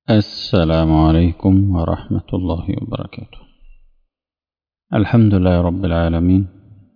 السلام عليكم ورحمة الله وبركاته الحمد لله رب العالمين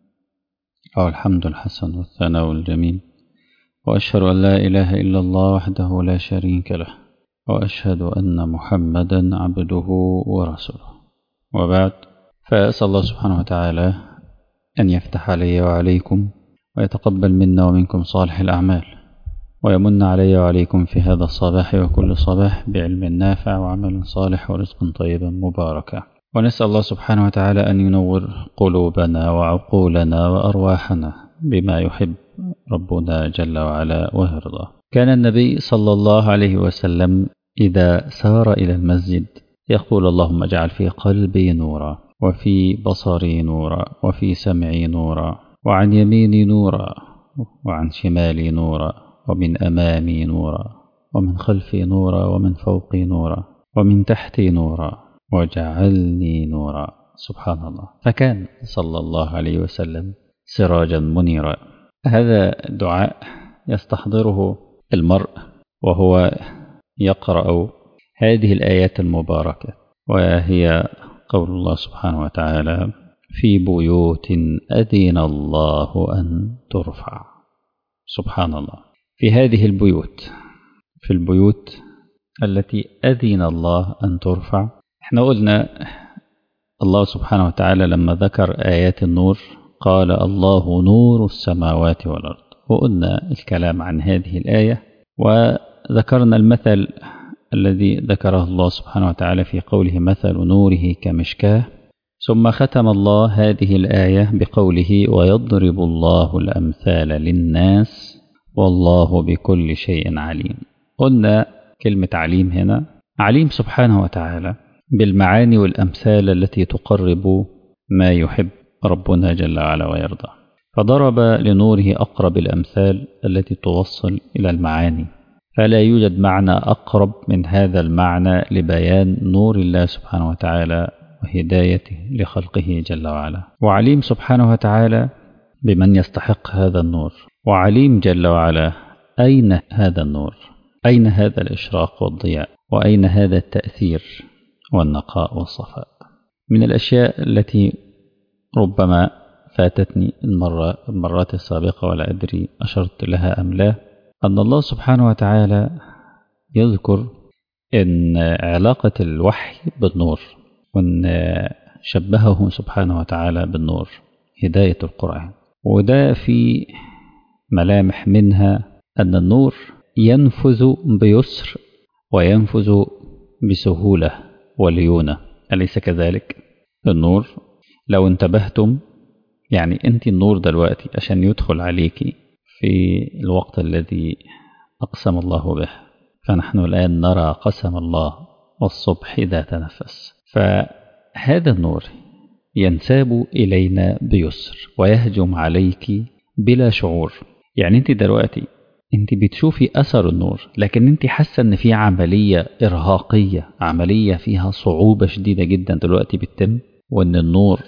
أو الحمد الحسن والثناء الجميل وأشهد أن لا إله إلا الله وحده لا شريك له وأشهد أن محمدا عبده ورسوله وبعد فأسأل الله سبحانه وتعالى أن يفتح علي وعليكم ويتقبل منا ومنكم صالح الأعمال ويمن علي وعليكم في هذا الصباح وكل صباح بعلم نافع وعمل صالح ورزق طيب مباركا ونسأل الله سبحانه وتعالى أن ينور قلوبنا وعقولنا وأرواحنا بما يحب ربنا جل وعلا ويرضى كان النبي صلى الله عليه وسلم إذا سار إلى المسجد يقول اللهم اجعل في قلبي نورا وفي بصري نورا وفي سمعي نورا وعن يميني نورا وعن شمالي نورا ومن أمامي نورا ومن خلفي نورا ومن فوقي نورا ومن تحتي نورا وجعلني نورا سبحان الله فكان صلى الله عليه وسلم سراجا منيرا هذا دعاء يستحضره المرء وهو يقرأ هذه الآيات المباركة وهي قول الله سبحانه وتعالى في بيوت أذن الله أن ترفع سبحان الله في هذه البيوت في البيوت التي أذن الله أن ترفع احنا قلنا الله سبحانه وتعالى لما ذكر آيات النور قال الله نور السماوات والأرض وقلنا الكلام عن هذه الآية وذكرنا المثل الذي ذكره الله سبحانه وتعالى في قوله مثل نوره كمشكاه ثم ختم الله هذه الآية بقوله ويضرب الله الأمثال للناس والله بكل شيء عليم قلنا كلمة عليم هنا عليم سبحانه وتعالى بالمعاني والأمثال التي تقرب ما يحب ربنا جل وعلا ويرضى فضرب لنوره أقرب الأمثال التي توصل إلى المعاني فلا يوجد معنى أقرب من هذا المعنى لبيان نور الله سبحانه وتعالى وهدايته لخلقه جل وعلا وعليم سبحانه وتعالى بمن يستحق هذا النور وعليم جل وعلا أين هذا النور أين هذا الإشراق والضياء وأين هذا التأثير والنقاء والصفاء من الأشياء التي ربما فاتتني المرة المرات السابقة ولا أدري أشرت لها أم لا أن الله سبحانه وتعالى يذكر أن علاقة الوحي بالنور وأن شبهه سبحانه وتعالى بالنور هداية القرآن وده في ملامح منها أن النور ينفذ بيسر وينفذ بسهولة وليونة أليس كذلك؟ النور لو انتبهتم يعني أنت النور دلوقتي عشان يدخل عليك في الوقت الذي أقسم الله به فنحن الآن نرى قسم الله والصبح إذا تنفس فهذا النور ينساب إلينا بيسر ويهجم عليك بلا شعور يعني أنت دلوقتي أنت بتشوفي أثر النور لكن أنت حاسة أن في عملية إرهاقية عملية فيها صعوبة شديدة جدا دلوقتي بتتم وأن النور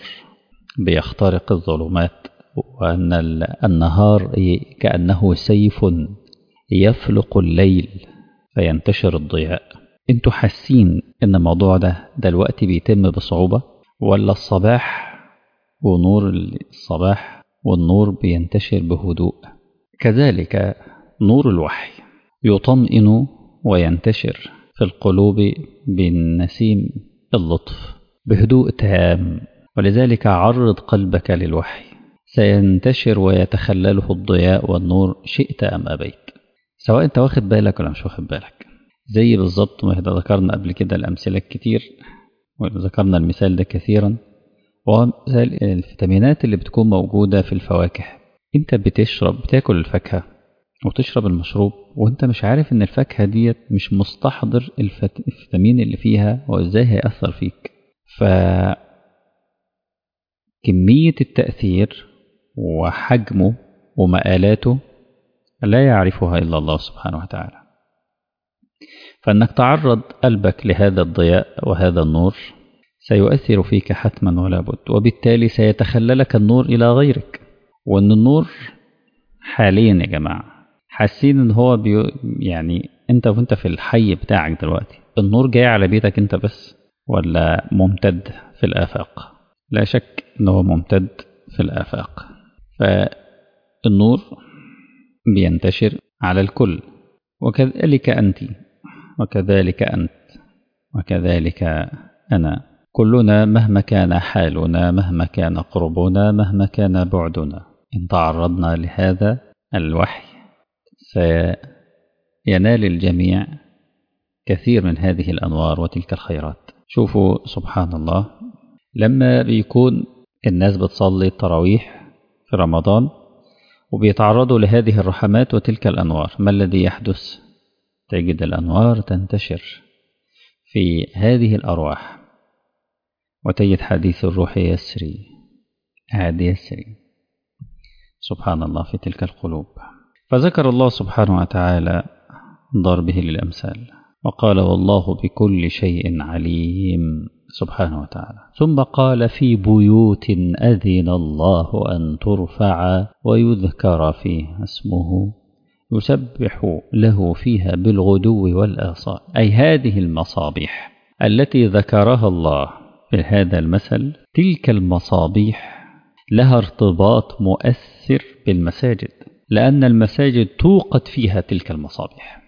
بيخترق الظلمات وأن النهار كأنه سيف يفلق الليل فينتشر الضياء انتوا حاسين ان الموضوع ده دلوقتي بيتم بصعوبة ولا الصباح ونور الصباح والنور بينتشر بهدوء كذلك نور الوحي يطمئن وينتشر في القلوب بالنسيم اللطف بهدوء تام ولذلك عرض قلبك للوحي سينتشر ويتخلله الضياء والنور شئت أم أبيت سواء انت واخد بالك ولا مش واخد بالك زي بالظبط ما ذكرنا قبل كده الأمثلة كتير وذكرنا المثال ده كثيرا وهو الفيتامينات اللي بتكون موجودة في الفواكه انت بتشرب بتاكل الفاكهة وتشرب المشروب وانت مش عارف ان الفاكهة ديت مش مستحضر الفيتامين اللي فيها وازاي هيأثر فيك ف كمية التأثير وحجمه ومآلاته لا يعرفها إلا الله سبحانه وتعالى فأنك تعرض قلبك لهذا الضياء وهذا النور سيؤثر فيك حتما ولا بد وبالتالي سيتخللك النور إلى غيرك وأن النور حاليا يا جماعة حاسين ان هو بي يعني انت وانت في الحي بتاعك دلوقتي النور جاي على بيتك انت بس ولا ممتد في الآفاق لا شك أنه ممتد في الآفاق فالنور بينتشر على الكل وكذلك أنت وكذلك أنت وكذلك أنا كلنا مهما كان حالنا مهما كان قربنا مهما كان بعدنا إن تعرضنا لهذا الوحي سينال الجميع كثير من هذه الأنوار وتلك الخيرات شوفوا سبحان الله لما بيكون الناس بتصلي التراويح في رمضان وبيتعرضوا لهذه الرحمات وتلك الأنوار ما الذي يحدث؟ تجد الأنوار تنتشر في هذه الأرواح وتجد حديث الروح يسري عاد يسري سبحان الله في تلك القلوب فذكر الله سبحانه وتعالى ضربه للأمثال وقال والله بكل شيء عليم سبحانه وتعالى ثم قال في بيوت أذن الله أن ترفع ويذكر فيها اسمه يسبح له فيها بالغدو والآصال أي هذه المصابيح التي ذكرها الله في هذا المثل تلك المصابيح لها ارتباط مؤثر بالمساجد لأن المساجد توقد فيها تلك المصابيح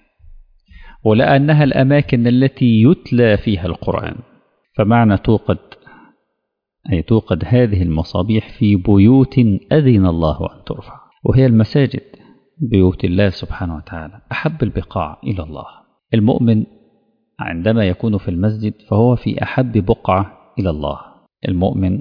ولأنها الأماكن التي يتلى فيها القرآن فمعنى توقد أي توقد هذه المصابيح في بيوت أذن الله أن ترفع وهي المساجد بيوت الله سبحانه وتعالى أحب البقاع إلى الله المؤمن عندما يكون في المسجد فهو في أحب بقعة إلى الله المؤمن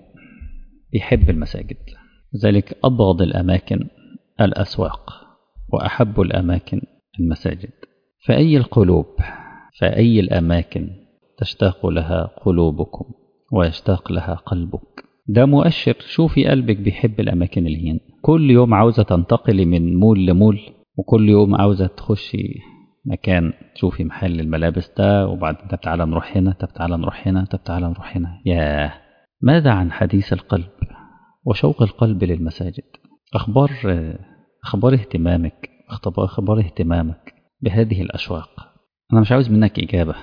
يحب المساجد ذلك أبغض الأماكن الأسواق وأحب الأماكن المساجد فأي القلوب فأي الأماكن تشتاق لها قلوبكم ويشتاق لها قلبك ده مؤشر شوفي قلبك بيحب الأماكن الهين كل يوم عاوزة تنتقلي من مول لمول وكل يوم عاوزة تخشي مكان تشوفي محل الملابس ده وبعدين طب تعالى نروح هنا طب تعالى نروح هنا طب تعالى نروح هنا ياه ماذا عن حديث القلب وشوق القلب للمساجد أخبار أخبار اهتمامك أخبار اهتمامك بهذه الأشواق أنا مش عاوز منك إجابة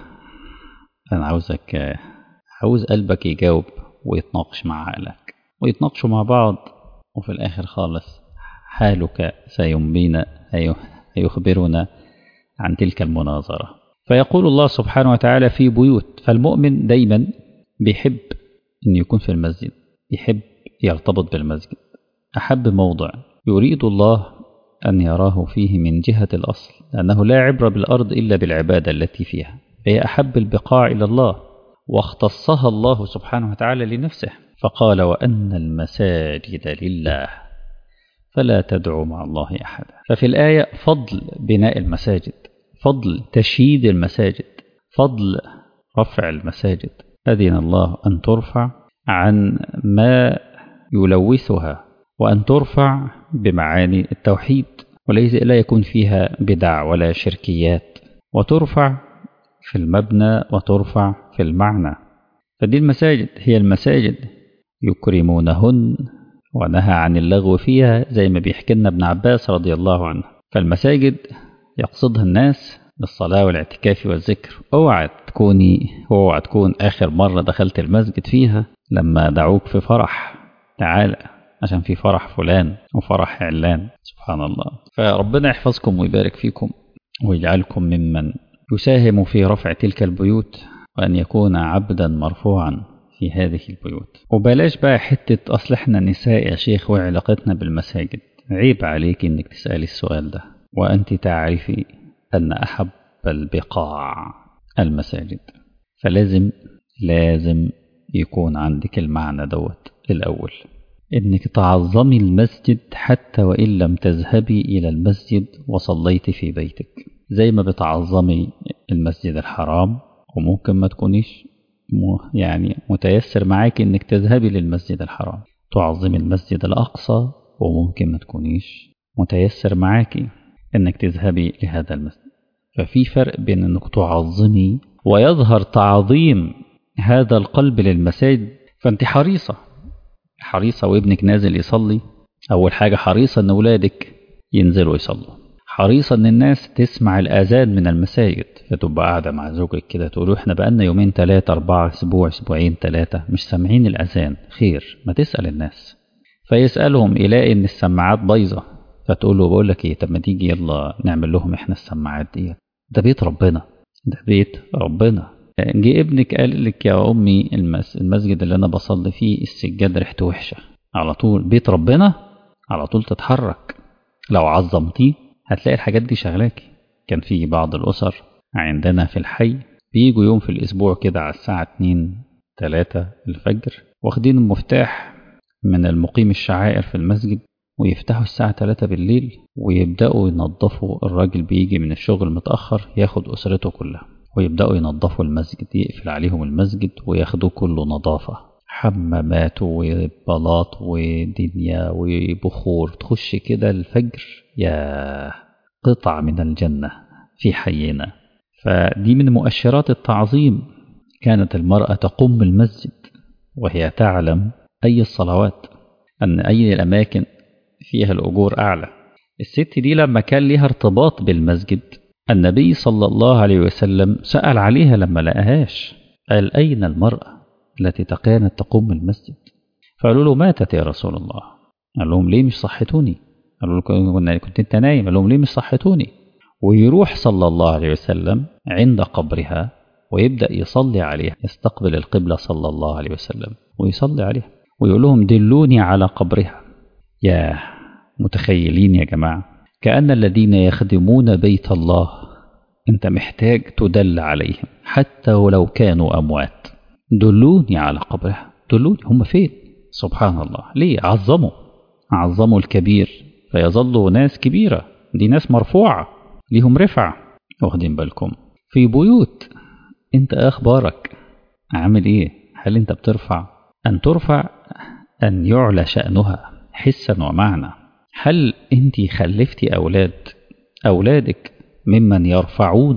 أنا عاوزك عاوز قلبك يجاوب ويتناقش مع عقلك ويتناقشوا مع بعض وفي الآخر خالص حالك سينبينا هيخبرنا عن تلك المناظرة فيقول الله سبحانه وتعالى في بيوت فالمؤمن دايما بيحب أن يكون في المسجد يحب يرتبط بالمسجد أحب موضع يريد الله أن يراه فيه من جهة الأصل لأنه لا عبرة بالأرض إلا بالعبادة التي فيها فهي أحب البقاع إلى الله واختصها الله سبحانه وتعالى لنفسه فقال وأن المساجد لله فلا تدعوا مع الله أحدا ففي الآية فضل بناء المساجد فضل تشييد المساجد فضل رفع المساجد أذن الله أن ترفع عن ما يلوثها وأن ترفع بمعاني التوحيد وليس لا يكون فيها بدع ولا شركيات وترفع في المبنى وترفع في المعنى فدي المساجد هي المساجد يكرمونهن ونهى عن اللغو فيها زي ما بيحكي لنا ابن عباس رضي الله عنه فالمساجد يقصدها الناس للصلاة والاعتكاف والذكر اوعى تكوني اوعى تكون آخر مرة دخلت المسجد فيها لما دعوك في فرح تعالى عشان في فرح فلان وفرح علان سبحان الله فربنا يحفظكم ويبارك فيكم ويجعلكم ممن يساهم في رفع تلك البيوت وأن يكون عبدا مرفوعا في هذه البيوت وبلاش بقى حتة أصل احنا نساء يا شيخ وعلاقتنا بالمساجد عيب عليك انك تسألي السؤال ده وأنت تعرفي أن أحب البقاع المساجد فلازم لازم يكون عندك المعنى دوت الأول إنك تعظمي المسجد حتى وإن لم تذهبي إلى المسجد وصليت في بيتك زي ما بتعظمي المسجد الحرام وممكن ما تكونيش يعني متيسر معاك إنك تذهبي للمسجد الحرام تعظمي المسجد الأقصى وممكن ما تكونيش متيسر معاكي إنك تذهبي لهذا المسجد ففي فرق بين إنك تعظمي ويظهر تعظيم هذا القلب للمساجد فأنت حريصة حريصة وابنك نازل يصلي أول حاجة حريصة إن أولادك ينزلوا يصلوا حريصة إن الناس تسمع الآذان من المساجد فتبقى قاعدة مع زوجك كده تقولوا إحنا بقالنا يومين تلاتة أربعة أسبوع أسبوعين تلاتة مش سامعين الأذان خير ما تسأل الناس فيسألهم يلاقي إن السماعات بايظة فتقول له بقول لك إيه طب ما تيجي يلا نعمل لهم إحنا السماعات دي ده بيت ربنا ده بيت ربنا جه ابنك قال لك يا أمي المس المسجد اللي أنا بصلي فيه السجاد ريحته وحشة على طول بيت ربنا على طول تتحرك لو عظمتيه هتلاقي الحاجات دي شغلاكي كان في بعض الأسر عندنا في الحي بيجوا يوم في الأسبوع كده على الساعة 2 3 الفجر واخدين المفتاح من المقيم الشعائر في المسجد ويفتحوا الساعة 3 بالليل ويبدأوا ينظفوا الراجل بيجي من الشغل متأخر ياخد أسرته كلها ويبدأوا ينظفوا المسجد يقفل عليهم المسجد وياخدوه كله نظافة حمامات وبلاط ودنيا وبخور تخش كده الفجر يا قطع من الجنة في حينا فدي من مؤشرات التعظيم كانت المرأة تقوم المسجد وهي تعلم أي الصلوات أن أي الأماكن فيها الأجور أعلى الست دي لما كان ليها ارتباط بالمسجد النبي صلى الله عليه وسلم سأل عليها لما لقاهاش قال أين المرأة التي كانت تقوم المسجد فقالوا له ماتت يا رسول الله قال لهم ليه مش صحتوني قالوا له كنت انت نايم قال لهم ليه مش صحتوني ويروح صلى الله عليه وسلم عند قبرها ويبدأ يصلي عليها يستقبل القبلة صلى الله عليه وسلم ويصلي عليها ويقول لهم دلوني على قبرها يا متخيلين يا جماعة كأن الذين يخدمون بيت الله أنت محتاج تدل عليهم حتى ولو كانوا أموات دلوني على قبرها دلوني هم فين سبحان الله ليه عظموا عظموا الكبير فيظلوا ناس كبيرة دي ناس مرفوعة ليهم رفع واخدين بالكم في بيوت انت اخبارك عامل ايه هل انت بترفع ان ترفع ان يعلى شأنها حسا ومعنى هل انت خلفتي اولاد اولادك ممن يرفعون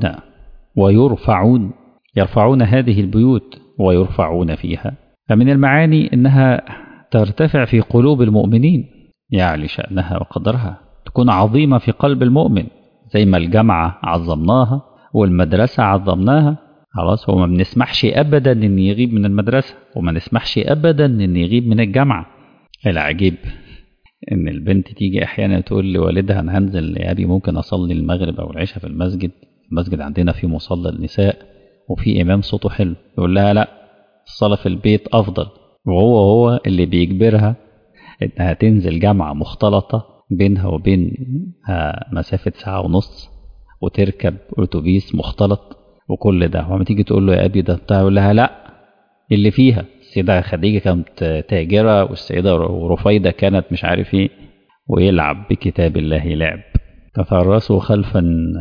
ويرفعون يرفعون هذه البيوت ويرفعون فيها فمن المعاني انها ترتفع في قلوب المؤمنين يعلي شأنها وقدرها تكون عظيمة في قلب المؤمن زي ما الجامعة عظمناها والمدرسة عظمناها خلاص وما بنسمحش أبدا إن يغيب من المدرسة وما نسمحش أبدا إن يغيب من الجامعة العجيب إن البنت تيجي أحيانا تقول لوالدها أنا هنزل يا أبي ممكن أصلي المغرب أو العشاء في المسجد المسجد عندنا في مصلى النساء وفي إمام صوته حلو يقول لها لا الصلاة في البيت أفضل وهو هو اللي بيجبرها إنها تنزل جامعة مختلطة بينها وبينها مسافة ساعة ونص وتركب أتوبيس مختلط وكل ده وما تيجي تقول له يا أبي ده بتاع يقول لها لا اللي فيها السيدة خديجة كانت تاجرة والسيدة رفيدة كانت مش عارف ايه ويلعب بكتاب الله لعب تفرسوا خلف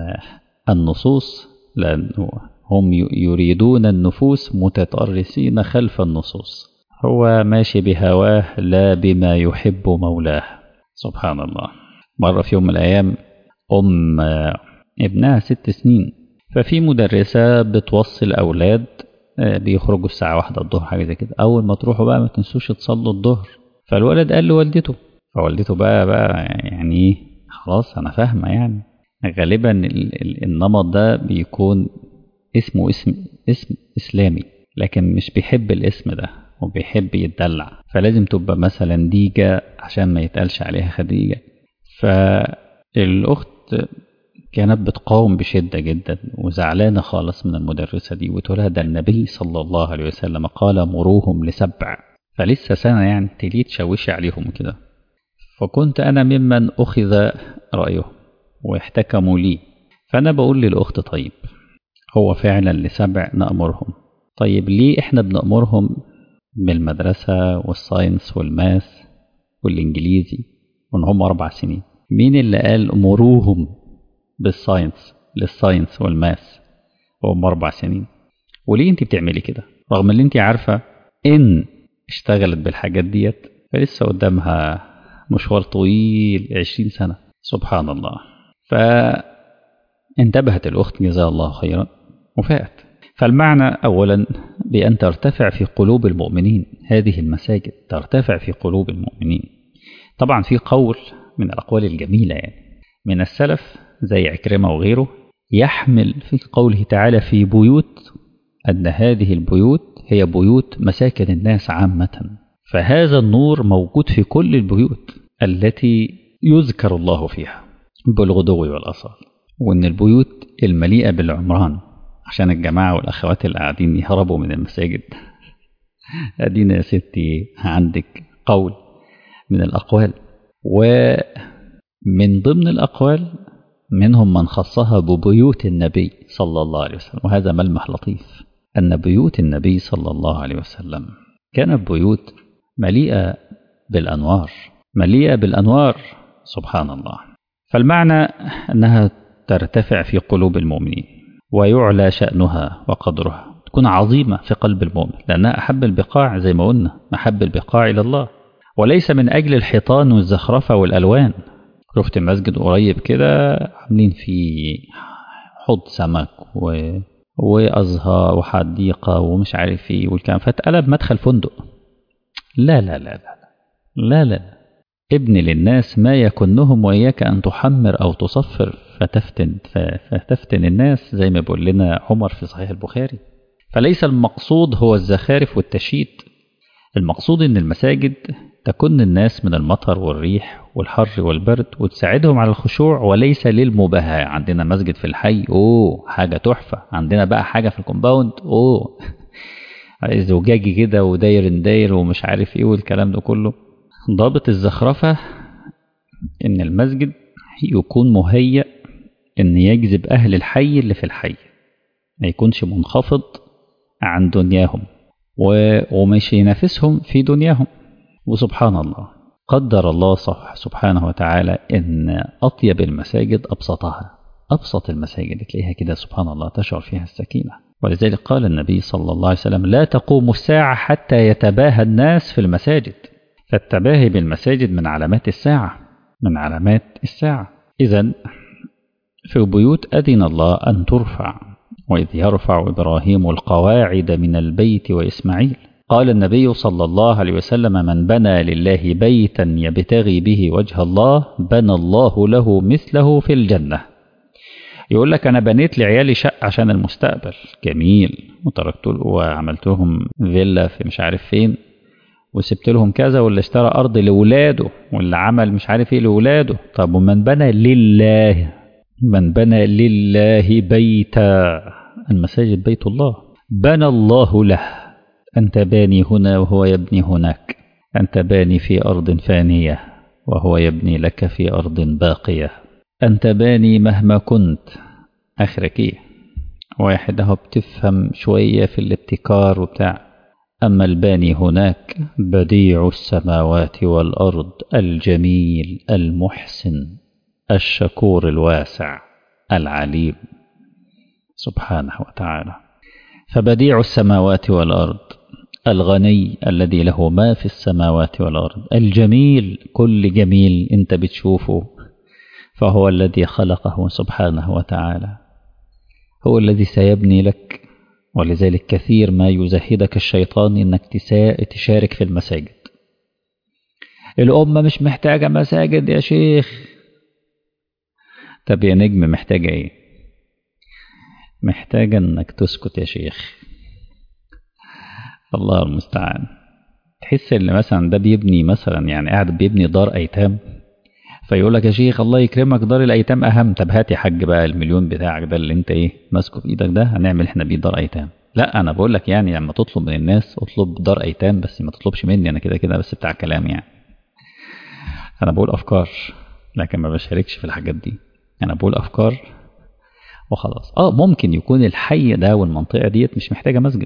النصوص لأنه هم يريدون النفوس متطرسين خلف النصوص هو ماشي بهواه لا بما يحب مولاه سبحان الله مرة في يوم من الأيام أم ابنها ست سنين ففي مدرسة بتوصي الأولاد بيخرجوا الساعة واحدة الظهر حاجة زي كده أول ما تروحوا بقى ما تنسوش تصلوا الظهر فالولد قال لوالدته فوالدته بقى بقى يعني خلاص أنا فاهمة يعني غالبا النمط ده بيكون اسمه اسم اسم إسلامي لكن مش بيحب الاسم ده وبيحب يتدلع فلازم تبقى مثلا ديجة عشان ما يتقالش عليها خديجة فالأخت كانت بتقاوم بشدة جدا وزعلانة خالص من المدرسة دي وتقولها ده النبي صلى الله عليه وسلم قال مروهم لسبع فلسه سنة يعني تليه تشوشي عليهم كده فكنت أنا ممن أخذ رأيهم واحتكموا لي فأنا بقول للأخت طيب هو فعلا لسبع نأمرهم طيب ليه إحنا بنأمرهم بالمدرسة والساينس والماس والإنجليزي وإن هم أربع سنين مين اللي قال مروهم بالساينس للساينس والماس وهم أربع سنين وليه أنت بتعملي كده رغم اللي أنت عارفة إن اشتغلت بالحاجات ديت فلسه قدامها مشوار طويل عشرين سنة سبحان الله فانتبهت الأخت جزاها الله خيرا وفاءت فالمعنى أولا بأن ترتفع في قلوب المؤمنين هذه المساجد ترتفع في قلوب المؤمنين طبعا في قول من الأقوال الجميلة يعني من السلف زي عكرمة وغيره يحمل في قوله تعالى في بيوت أن هذه البيوت هي بيوت مساكن الناس عامة فهذا النور موجود في كل البيوت التي يذكر الله فيها بالغدو والأصال وإن البيوت المليئة بالعمران عشان الجماعة والأخوات اللي قاعدين يهربوا من المساجد أدينا يا ستي عندك قول من الأقوال ومن ضمن الأقوال منهم من خصها ببيوت النبي صلى الله عليه وسلم وهذا ملمح لطيف أن بيوت النبي صلى الله عليه وسلم كانت بيوت مليئة بالأنوار مليئة بالأنوار سبحان الله فالمعنى أنها ترتفع في قلوب المؤمنين ويعلى شأنها وقدرها تكون عظيمة في قلب المؤمن لأنها أحب البقاع زي ما قلنا أحب البقاع إلى الله وليس من أجل الحيطان والزخرفة والألوان شفت مسجد قريب كده عاملين فيه حوض سمك و... وأزهار وحديقة ومش عارف ايه والكلام فاتقلب مدخل فندق لا لا لا لا لا لا ابن للناس ما يكنهم وإياك أن تحمر أو تصفر فتفتن فتفتن الناس زي ما بيقول لنا عمر في صحيح البخاري فليس المقصود هو الزخارف والتشييد المقصود ان المساجد تكن الناس من المطر والريح والحر والبرد وتساعدهم على الخشوع وليس للمباهاة عندنا مسجد في الحي اوه حاجة تحفة عندنا بقى حاجة في الكومباوند اوه زجاجي كده وداير داير ومش عارف ايه والكلام ده كله ضابط الزخرفة ان المسجد يكون مهيأ ان يجذب اهل الحي اللي في الحي ما يكونش منخفض عن دنياهم ومش ينافسهم في دنياهم وسبحان الله قدر الله سبحانه وتعالى ان اطيب المساجد ابسطها ابسط المساجد تلاقيها كده سبحان الله تشعر فيها السكينه ولذلك قال النبي صلى الله عليه وسلم لا تقوم الساعه حتى يتباهى الناس في المساجد فالتباهي بالمساجد من علامات الساعه من علامات الساعه اذا في بيوت اذن الله ان ترفع واذ يرفع ابراهيم القواعد من البيت واسماعيل قال النبي صلى الله عليه وسلم من بنى لله بيتا يبتغي به وجه الله بنى الله له مثله في الجنة يقول لك أنا بنيت لعيالي شقة عشان المستقبل جميل وتركت وعملت لهم فيلا في مش عارف فين وسبت لهم كذا واللي اشترى أرض لولاده واللي عمل مش عارف ايه لولاده طب ومن بنى لله من بنى لله بيتا المساجد بيت الله بنى الله له أنت باني هنا وهو يبني هناك أنت باني في أرض فانية وهو يبني لك في أرض باقية أنت باني مهما كنت آخرك إيه واحد أهو بتفهم شوية في الابتكار وبتاع أما الباني هناك بديع السماوات والأرض الجميل المحسن الشكور الواسع العليم سبحانه وتعالى فبديع السماوات والأرض الغني الذي له ما في السماوات والأرض الجميل كل جميل أنت بتشوفه فهو الذي خلقه سبحانه وتعالى هو الذي سيبني لك ولذلك كثير ما يزهدك الشيطان انك تشارك في المساجد الأمة مش محتاجة مساجد يا شيخ طب يا نجم محتاجة ايه محتاجة انك تسكت يا شيخ الله المستعان تحس ان مثلا ده بيبني مثلا يعني قاعد بيبني دار ايتام فيقول لك يا شيخ الله يكرمك دار الايتام اهم طب هات يا حاج بقى المليون بتاعك ده اللي انت ايه ماسكه في ايدك ده هنعمل احنا بيه دار ايتام لا انا بقول لك يعني لما تطلب من الناس اطلب دار ايتام بس ما تطلبش مني انا كده كده بس بتاع كلام يعني انا بقول افكار لكن ما بشاركش في الحاجات دي انا بقول افكار وخلاص اه ممكن يكون الحي ده والمنطقه ديت مش محتاجه مسجد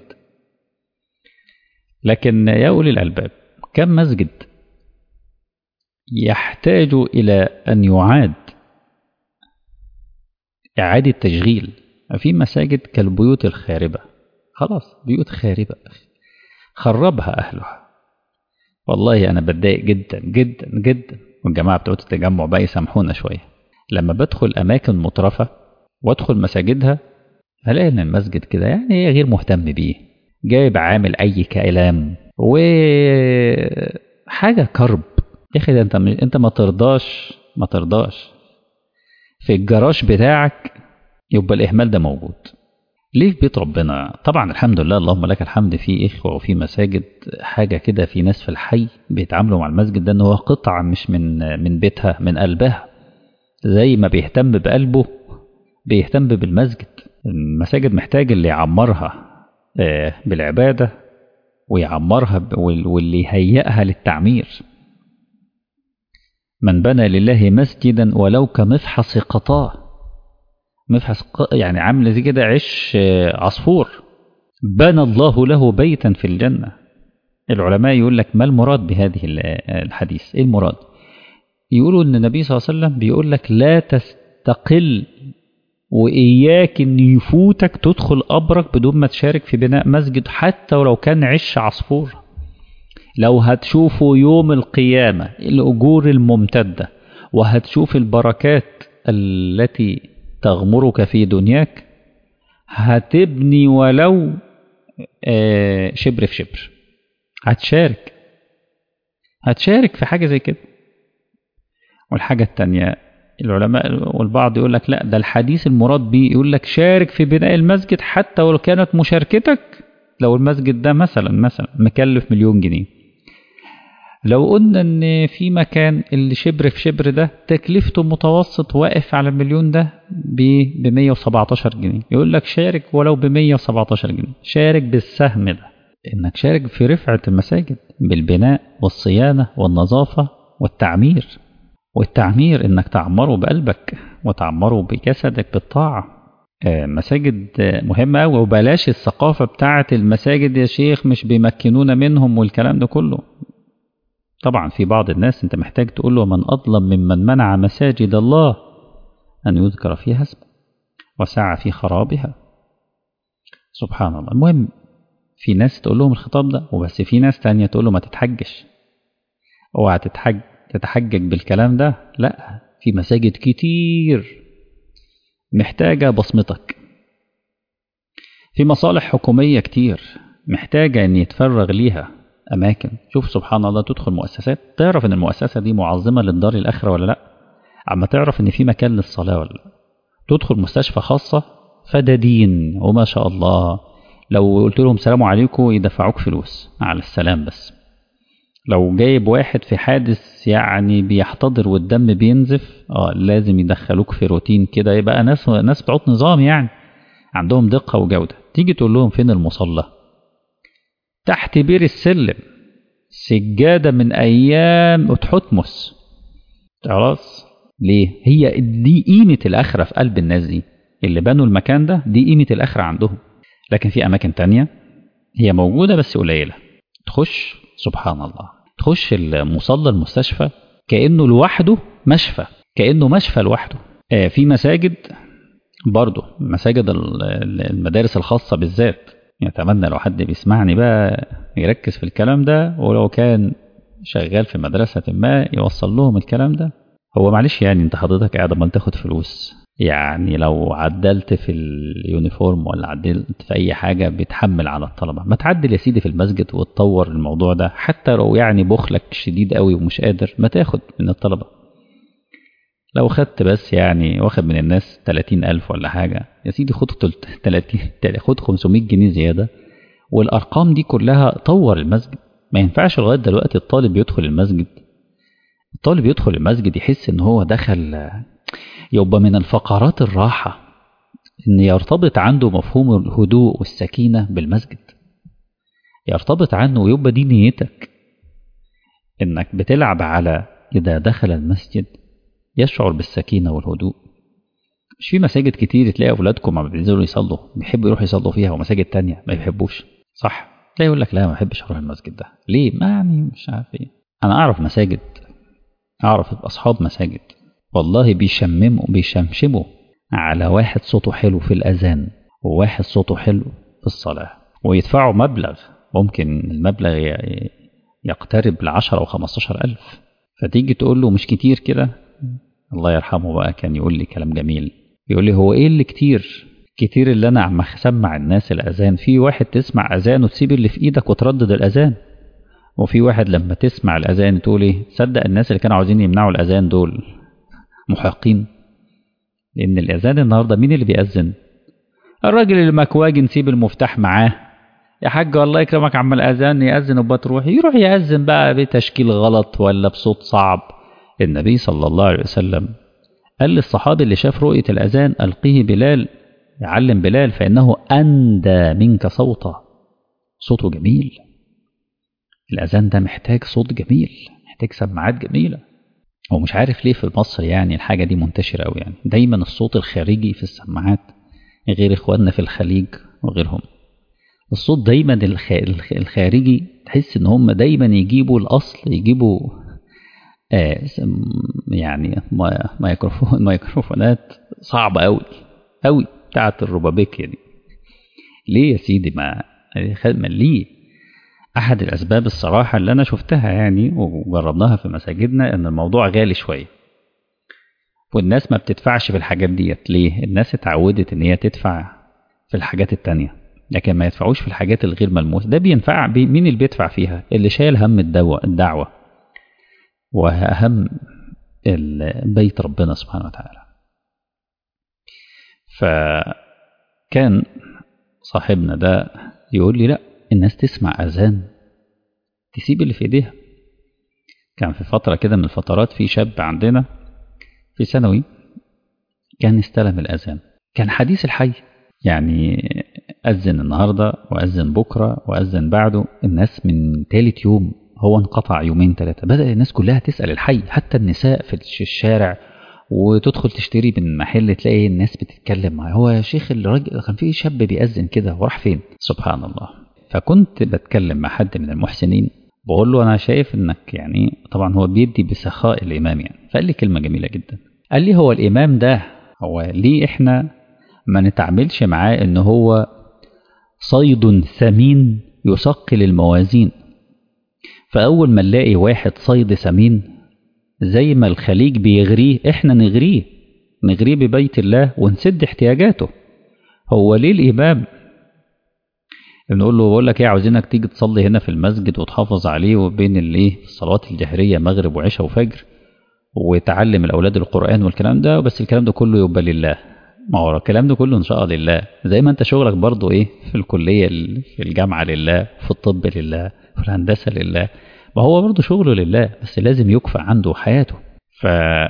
لكن يا اولي الالباب كم مسجد يحتاج الى ان يعاد اعاده تشغيل في مساجد كالبيوت الخاربه خلاص بيوت خاربه خربها اهلها والله انا بتضايق جدا جدا جدا والجماعه بتوع التجمع بقى يسامحونا شويه لما بدخل اماكن مترفه وادخل مساجدها هلاقي ان المسجد كده يعني غير مهتم بيه جايب عامل اي كلام و حاجه كرب يا اخي ده انت انت ما ترضاش ما ترضاش في الجراج بتاعك يبقى الإهمال ده موجود ليه في بيت ربنا طبعا الحمد لله اللهم لك الحمد في إخوة وفي مساجد حاجة كده في ناس في الحي بيتعاملوا مع المسجد ده إن هو قطعة مش من من بيتها من قلبها زي ما بيهتم بقلبه بيهتم بالمسجد المساجد محتاج اللي يعمرها بالعبادة ويعمرها واللي يهيئها للتعمير من بنى لله مسجدا ولو كمفحص قطاه مفحص يعني عامل زي كده عش عصفور بنى الله له بيتا في الجنة العلماء يقول لك ما المراد بهذه الحديث ايه المراد يقولوا ان النبي صلى الله عليه وسلم بيقول لك لا تستقل وإياك إن يفوتك تدخل قبرك بدون ما تشارك في بناء مسجد حتى ولو كان عش عصفور لو هتشوفوا يوم القيامة الأجور الممتدة وهتشوف البركات التي تغمرك في دنياك هتبني ولو شبر في شبر هتشارك هتشارك في حاجة زي كده والحاجة التانية العلماء والبعض يقول لك لا ده الحديث المراد بيه يقول لك شارك في بناء المسجد حتى ولو كانت مشاركتك لو المسجد ده مثلا مثلا مكلف مليون جنيه لو قلنا ان في مكان اللي شبر في شبر ده تكلفته متوسط واقف على المليون ده ب 117 جنيه يقول لك شارك ولو ب 117 جنيه شارك بالسهم ده انك شارك في رفعة المساجد بالبناء والصيانة والنظافة والتعمير والتعمير انك تعمره بقلبك وتعمره بجسدك بالطاعة مساجد مهمة أوي وبلاش الثقافة بتاعة المساجد يا شيخ مش بيمكنونا منهم والكلام ده كله طبعا في بعض الناس انت محتاج تقول له من أظلم ممن منع مساجد الله أن يذكر فيها اسمه وسعى في خرابها سبحان الله المهم في ناس تقول لهم الخطاب ده وبس في ناس تانية تقول له ما تتحجش اوعى تتحج تتحجج بالكلام ده لا في مساجد كتير محتاجة بصمتك في مصالح حكومية كتير محتاجة ان يتفرغ ليها أماكن شوف سبحان الله تدخل مؤسسات تعرف ان المؤسسة دي معظمة للدار الآخرة ولا لا أما تعرف ان في مكان للصلاة ولا لا تدخل مستشفى خاصة فدادين وما شاء الله لو قلت لهم سلام عليكم يدفعوك فلوس على السلام بس لو جايب واحد في حادث يعني بيحتضر والدم بينزف اه لازم يدخلوك في روتين كده يبقى ناس ناس بتوع نظام يعني عندهم دقة وجودة تيجي تقول لهم فين المصلى تحت بير السلم سجادة من أيام تحتمس خلاص ليه هي دي قيمة الآخرة في قلب الناس دي اللي بنوا المكان ده دي قيمة الآخرة عندهم لكن في أماكن تانية هي موجودة بس قليلة تخش سبحان الله تخش المصلى المستشفى كأنه لوحده مشفى كأنه مشفى لوحده آه في مساجد برضه مساجد المدارس الخاصة بالذات يتمنى لو حد بيسمعني بقى يركز في الكلام ده ولو كان شغال في مدرسة ما يوصل لهم الكلام ده هو معلش يعني انت حضرتك قاعد ما تاخد فلوس يعني لو عدلت في اليونيفورم ولا عدلت في اي حاجة بتحمل على الطلبة ما تعدل يا سيدي في المسجد وتطور الموضوع ده حتى لو يعني بخلك شديد قوي ومش قادر ما تاخد من الطلبة لو خدت بس يعني واخد من الناس 30 ألف ولا حاجة يا سيدي خد 30 خد 500 جنيه زيادة والأرقام دي كلها طور المسجد ما ينفعش لغاية دلوقتي الطالب يدخل المسجد الطالب يدخل المسجد يحس ان هو دخل يبقى من الفقرات الراحة ان يرتبط عنده مفهوم الهدوء والسكينة بالمسجد يرتبط عنه ويبقى دي نيتك انك بتلعب على اذا دخل المسجد يشعر بالسكينة والهدوء مش في مساجد كتير تلاقي أولادكم عم بينزلوا يصلوا بيحبوا يروحوا يصلوا فيها ومساجد تانية ما بيحبوش صح تلاقي يقول لك لا ما بحبش أروح المسجد ده ليه ما يعني مش عارف ايه أنا أعرف مساجد أعرف أصحاب مساجد والله بيشمموا بيشمشموا على واحد صوته حلو في الأذان وواحد صوته حلو في الصلاة ويدفعوا مبلغ ممكن المبلغ يقترب لعشرة أو خمستاشر ألف فتيجي تقول له مش كتير كده الله يرحمه بقى كان يقول لي كلام جميل يقول لي هو ايه اللي كتير كتير اللي انا عم اسمع الناس الاذان في واحد تسمع اذان وتسيب اللي في ايدك وتردد الاذان وفي واحد لما تسمع الاذان تقول ايه صدق الناس اللي كانوا عاوزين يمنعوا الاذان دول محقين لأن الأذان النهاردة مين اللي بيأذن الراجل اللي مكواجي نسيب المفتاح معاه يا حاج الله يكرمك عم الأذان يأذن وبقى تروح يروح يأذن بقى بتشكيل غلط ولا بصوت صعب النبي صلى الله عليه وسلم قال للصحابي اللي شاف رؤية الأذان ألقيه بلال يعلم بلال فإنه أندى منك صوتا صوته جميل الأذان ده محتاج صوت جميل محتاج سماعات جميلة هو مش عارف ليه في مصر يعني الحاجة دي منتشرة أوي يعني دايما الصوت الخارجي في السماعات غير إخواننا في الخليج وغيرهم الصوت دايما الخارجي تحس إن هم دايما يجيبوا الأصل يجيبوا آه يعني ميكروفون ميكروفونات صعبة أوي أوي بتاعت الربابيكيا دي ليه يا سيدي ما ما ليه أحد الأسباب الصراحة اللي أنا شفتها يعني وجربناها في مساجدنا إن الموضوع غالي شوية والناس ما بتدفعش في الحاجات ديت ليه؟ الناس اتعودت إن هي تدفع في الحاجات التانية لكن ما يدفعوش في الحاجات الغير ملموسة ده بينفع بي مين اللي بيدفع فيها؟ اللي شايل هم الدعوة, الدعوة وأهم بيت ربنا سبحانه وتعالى فكان صاحبنا ده يقول لي لا الناس تسمع أذان تسيب اللي في ايديها كان في فترة كده من الفترات في شاب عندنا في ثانوي كان استلم الأذان كان حديث الحي يعني أذن النهاردة وأذن بكرة وأذن بعده الناس من تالت يوم هو انقطع يومين ثلاثة بدأ الناس كلها تسأل الحي حتى النساء في الشارع وتدخل تشتري من محل تلاقي الناس بتتكلم معاه هو يا شيخ الراجل كان في شاب بيأذن كده وراح فين سبحان الله فكنت بتكلم مع حد من المحسنين بقول له انا شايف انك يعني طبعا هو بيدي بسخاء الامام يعني فقال لي كلمه جميله جدا قال لي هو الامام ده هو ليه احنا ما نتعاملش معاه ان هو صيد ثمين يثقل الموازين فاول ما نلاقي واحد صيد ثمين زي ما الخليج بيغريه احنا نغريه نغريه ببيت الله ونسد احتياجاته هو ليه الامام بنقول له بقول لك ايه عاوزينك تيجي تصلي هنا في المسجد وتحافظ عليه وبين الايه الصلوات الجهريه مغرب وعشاء وفجر وتعلم الاولاد القران والكلام ده بس الكلام ده كله يبقى لله ما هو الكلام ده كله ان شاء الله لله زي ما انت شغلك برضه ايه في الكليه في الجامعه لله في الطب لله في الهندسه لله ما هو برضه شغله لله بس لازم يكفى عنده حياته ف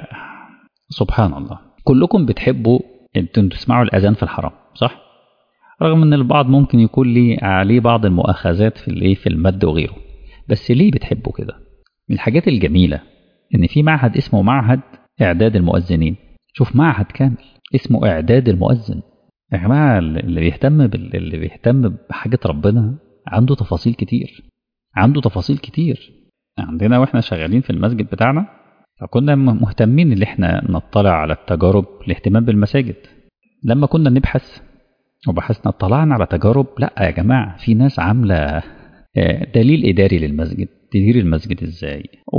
سبحان الله كلكم بتحبوا انتوا تسمعوا الاذان في الحرام صح رغم ان البعض ممكن يكون لي عليه بعض المؤاخذات في الايه في المد وغيره بس ليه بتحبوا كده من الحاجات الجميله ان في معهد اسمه معهد اعداد المؤذنين شوف معهد كامل اسمه اعداد المؤذن يا جماعه اللي بيهتم بال... اللي بيهتم بحاجه ربنا عنده تفاصيل كتير عنده تفاصيل كتير عندنا واحنا شغالين في المسجد بتاعنا فكنا مهتمين ان احنا نطلع على التجارب الاهتمام بالمساجد لما كنا نبحث وبحثنا اطلعنا على تجارب لا يا جماعة في ناس عاملة دليل إداري للمسجد تدير المسجد ازاي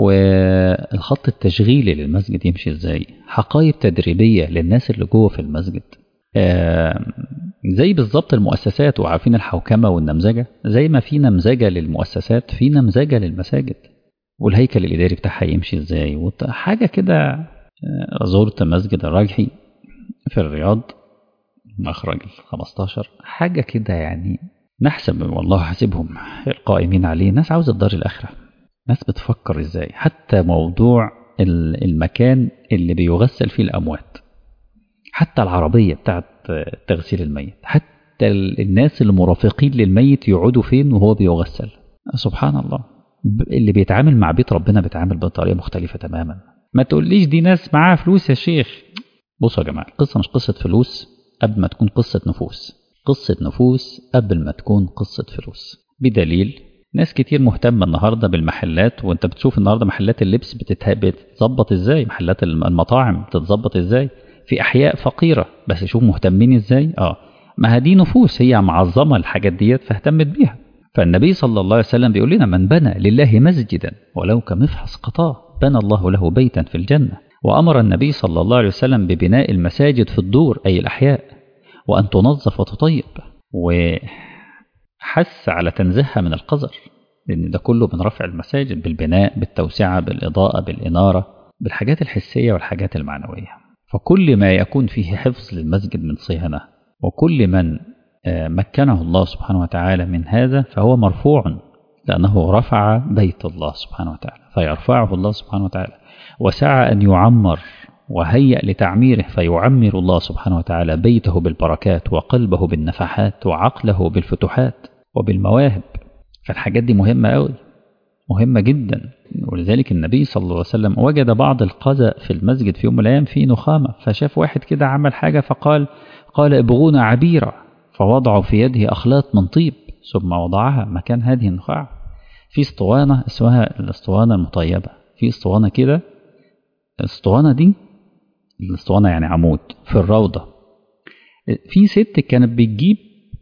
والخط التشغيلي للمسجد يمشي ازاي حقائب تدريبية للناس اللي جوه في المسجد زي بالظبط المؤسسات وعارفين الحوكمة والنمذجة زي ما في نمذجة للمؤسسات في نمذجة للمساجد والهيكل الإداري بتاعها يمشي ازاي حاجة كده زرت مسجد الراجحي في الرياض مخرج ال 15 حاجة كده يعني نحسب والله حاسبهم القائمين عليه ناس عاوزة الدار الآخرة ناس بتفكر ازاي حتى موضوع المكان اللي بيغسل فيه الأموات حتى العربية بتاعت تغسيل الميت حتى الناس المرافقين للميت يقعدوا فين وهو بيغسل سبحان الله اللي بيتعامل مع بيت ربنا بيتعامل بطريقة مختلفة تماما ما تقوليش دي ناس معاها فلوس يا شيخ بصوا يا جماعة القصة مش قصة فلوس قبل ما تكون قصة نفوس قصة نفوس قبل ما تكون قصة فلوس بدليل ناس كتير مهتمة النهاردة بالمحلات وانت بتشوف النهاردة محلات اللبس بتتظبط ازاي محلات المطاعم بتتظبط ازاي في أحياء فقيرة بس شوف مهتمين ازاي اه ما دي نفوس هي معظمة الحاجات ديت فاهتمت بيها فالنبي صلى الله عليه وسلم بيقول لنا من بنى لله مسجدا ولو كمفحص قطاه بنى الله له بيتا في الجنة وأمر النبي صلى الله عليه وسلم ببناء المساجد في الدور أي الأحياء وأن تنظف وتطيب وحث على تنزيهها من القذر لأن ده كله من رفع المساجد بالبناء بالتوسعة بالإضاءة بالإنارة بالحاجات الحسية والحاجات المعنوية فكل ما يكون فيه حفظ للمسجد من صيانة وكل من مكنه الله سبحانه وتعالى من هذا فهو مرفوع لأنه رفع بيت الله سبحانه وتعالى فيرفعه الله سبحانه وتعالى وسعى أن يعمر وهيأ لتعميره فيعمر الله سبحانه وتعالى بيته بالبركات وقلبه بالنفحات وعقله بالفتوحات وبالمواهب فالحاجات دي مهمة أوي مهمة جدا ولذلك النبي صلى الله عليه وسلم وجد بعض القذى في المسجد في يوم من الأيام في نخامة فشاف واحد كده عمل حاجة فقال قال ابغونا عبيرة فوضعوا في يده أخلاط من طيب ثم وضعها مكان هذه النخاع في اسطوانة اسمها الاسطوانة المطيبة في اسطوانة كده الاسطوانة دي الاسطوانة يعني عمود في الروضة في ست كانت بتجيب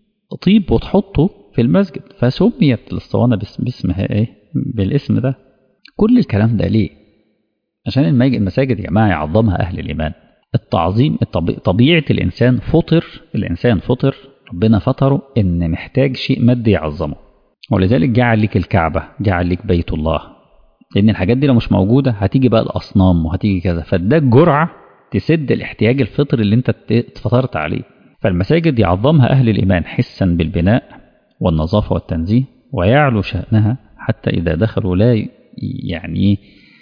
طيب وتحطه في المسجد فسميت الاسطوانة باسمها ايه بالاسم ده كل الكلام ده ليه عشان المساجد يا جماعة يعظمها أهل الإيمان التعظيم طبيعة الإنسان فطر الإنسان فطر ربنا فطره إن محتاج شيء مادي يعظمه ولذلك جعل لك الكعبة جعل لك بيت الله لأن الحاجات دي لو مش موجودة هتيجي بقى الأصنام وهتيجي كذا فاداك جرعة تسد الاحتياج الفطري اللي انت اتفطرت عليه فالمساجد يعظمها أهل الإيمان حسا بالبناء والنظافة والتنزيه ويعلو شأنها حتى إذا دخلوا لا يعني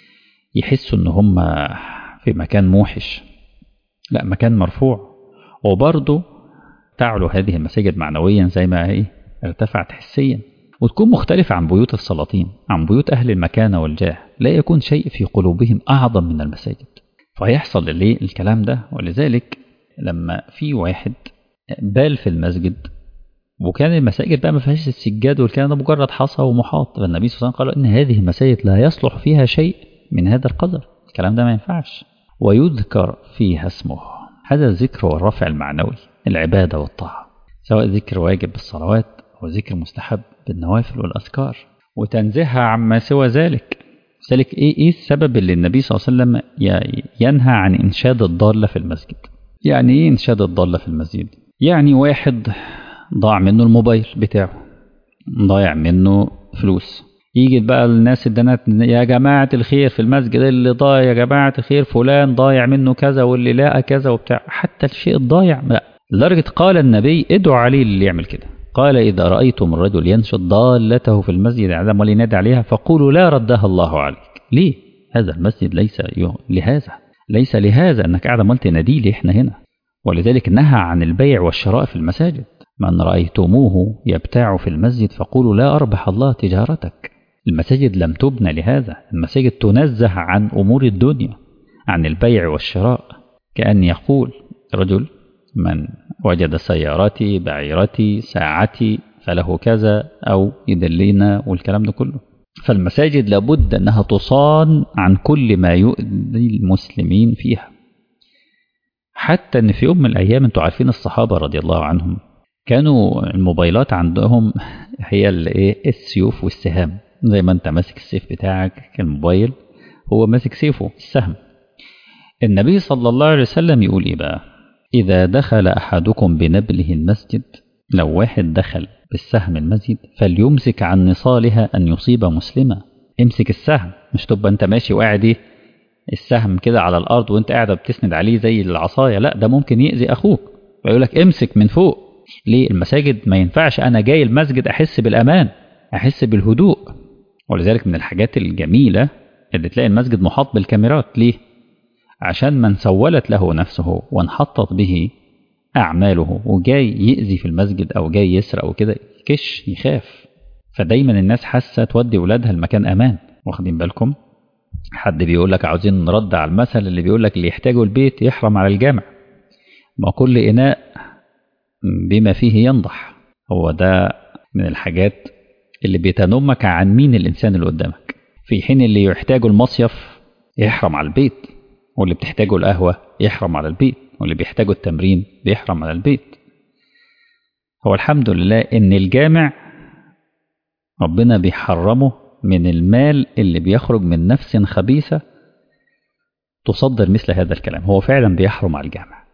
يحسوا إن هم في مكان موحش لا مكان مرفوع وبرضه تعلو هذه المساجد معنويا زي ما هي ارتفعت حسيا وتكون مختلفة عن بيوت السلاطين عن بيوت أهل المكانة والجاه لا يكون شيء في قلوبهم أعظم من المساجد فيحصل ليه الكلام ده ولذلك لما في واحد بال في المسجد وكان المساجد بقى ما فيهاش السجاد والكلام ده مجرد حصى ومحاط فالنبي صلى الله عليه وسلم قال ان هذه المساجد لا يصلح فيها شيء من هذا القدر الكلام ده ما ينفعش ويذكر فيها اسمه هذا الذكر هو الرفع المعنوي العبادة والطاعة سواء ذكر واجب بالصلوات أو ذكر مستحب بالنوافل والأذكار وتنزيهها عما سوى ذلك ذلك إيه, إيه السبب اللي النبي صلى الله عليه وسلم ينهى عن إنشاد الضالة في المسجد يعني إيه إنشاد الضالة في المسجد يعني واحد ضاع منه الموبايل بتاعه ضايع منه فلوس يجي بقى الناس الدنات يا جماعة الخير في المسجد اللي ضايع يا جماعة الخير فلان ضايع منه كذا واللي لقى كذا وبتاع حتى الشيء الضايع لا لدرجة قال النبي ادعوا عليه اللي يعمل كده قال إذا رأيتم الرجل ينشد ضالته في المسجد عدم ولينادي عليها فقولوا لا ردها الله عليك ليه هذا المسجد ليس لهذا ليس لهذا أنك قاعد عمال تنادي لي إحنا هنا ولذلك نهى عن البيع والشراء في المساجد من رأيتموه يبتاع في المسجد فقولوا لا أربح الله تجارتك المساجد لم تبنى لهذا المساجد تنزه عن أمور الدنيا عن البيع والشراء كأن يقول رجل من وجد سيارتي بعيرتي ساعتي فله كذا أو يدلينا والكلام ده كله فالمساجد لابد أنها تصان عن كل ما يؤذي المسلمين فيها حتى أن في يوم من الأيام أنتوا عارفين الصحابة رضي الله عنهم كانوا الموبايلات عندهم هي الايه السيوف والسهام زي ما انت ماسك السيف بتاعك الموبايل هو ماسك سيفه السهم النبي صلى الله عليه وسلم يقول ايه بقى اذا دخل احدكم بنبله المسجد لو واحد دخل بالسهم المسجد فليمسك عن نصالها ان يصيب مسلما امسك السهم مش تبقى انت ماشي وقاعد ايه السهم كده على الارض وانت قاعد بتسند عليه زي العصايه لا ده ممكن يأذي اخوك فيقول لك امسك من فوق ليه المساجد ما ينفعش انا جاي المسجد احس بالامان احس بالهدوء ولذلك من الحاجات الجميله اللي تلاقي المسجد محاط بالكاميرات ليه عشان من سولت له نفسه وانحطت به اعماله وجاي يأذي في المسجد او جاي يسرق او كده كش يخاف فدايما الناس حاسه تودي ولادها المكان امان واخدين بالكم حد بيقول لك عاوزين نرد على المثل اللي بيقول لك اللي يحتاجه البيت يحرم على الجامع ما كل اناء بما فيه ينضح هو ده من الحاجات اللي بتنمك عن مين الإنسان اللي قدامك في حين اللي يحتاجه المصيف يحرم على البيت واللي بتحتاجه القهوة يحرم على البيت واللي بيحتاجه التمرين بيحرم على البيت هو الحمد لله إن الجامع ربنا بيحرمه من المال اللي بيخرج من نفس خبيثة تصدر مثل هذا الكلام هو فعلا بيحرم على الجامع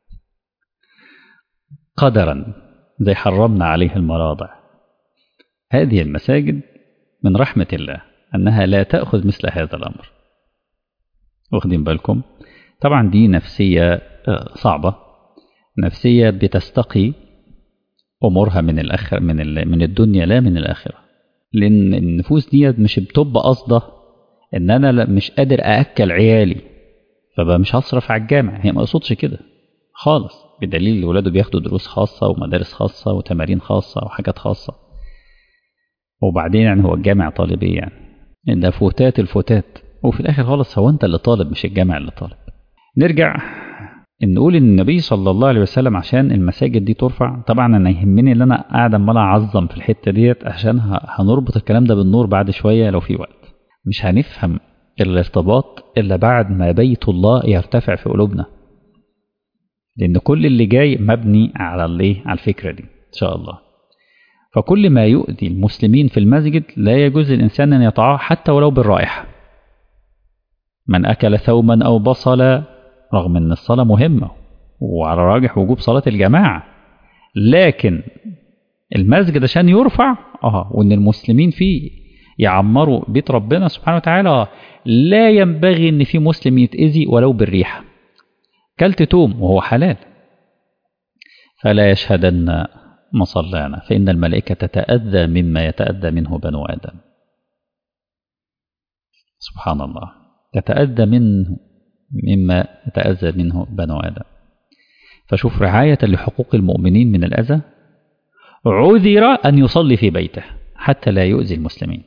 قدرا زي حرمنا عليه المراضع هذه المساجد من رحمة الله أنها لا تأخذ مثل هذا الأمر واخدين بالكم طبعا دي نفسية صعبة نفسية بتستقي أمورها من الآخر من من الدنيا لا من الآخرة لأن النفوس دي مش بتبقى قصده إن أنا مش قادر أأكل عيالي فبقى مش هصرف على الجامع هي ما قصدش كده خالص بدليل ولاده بياخدوا دروس خاصة ومدارس خاصة وتمارين خاصة وحاجات خاصة وبعدين يعني هو الجامع طالب ايه يعني ده فوتات الفوتات وفي الاخر خالص هو انت اللي طالب مش الجامع اللي طالب نرجع نقول ان النبي صلى الله عليه وسلم عشان المساجد دي ترفع طبعا انا يهمني ان انا قاعد عمال اعظم في الحته ديت عشان هنربط الكلام ده بالنور بعد شويه لو في وقت مش هنفهم الارتباط الا بعد ما بيت الله يرتفع في قلوبنا لان كل اللي جاي مبني على الايه على الفكره دي ان شاء الله فكل ما يؤذي المسلمين في المسجد لا يجوز للإنسان أن يطعه حتى ولو بالرائحة من أكل ثوما أو بصلا رغم أن الصلاة مهمة وعلى راجح وجوب صلاة الجماعة لكن المسجد عشان يرفع اه وان المسلمين فيه يعمروا بيت ربنا سبحانه وتعالى لا ينبغي ان في مسلم يتأذي ولو بالريحة كلت توم وهو حلال فلا يشهدن مصلانا فإن الملائكة تتأذى مما يتأذى منه بنو آدم سبحان الله تتأذى منه مما يتأذى منه بنو آدم فشوف رعاية لحقوق المؤمنين من الأذى عذر أن يصلي في بيته حتى لا يؤذي المسلمين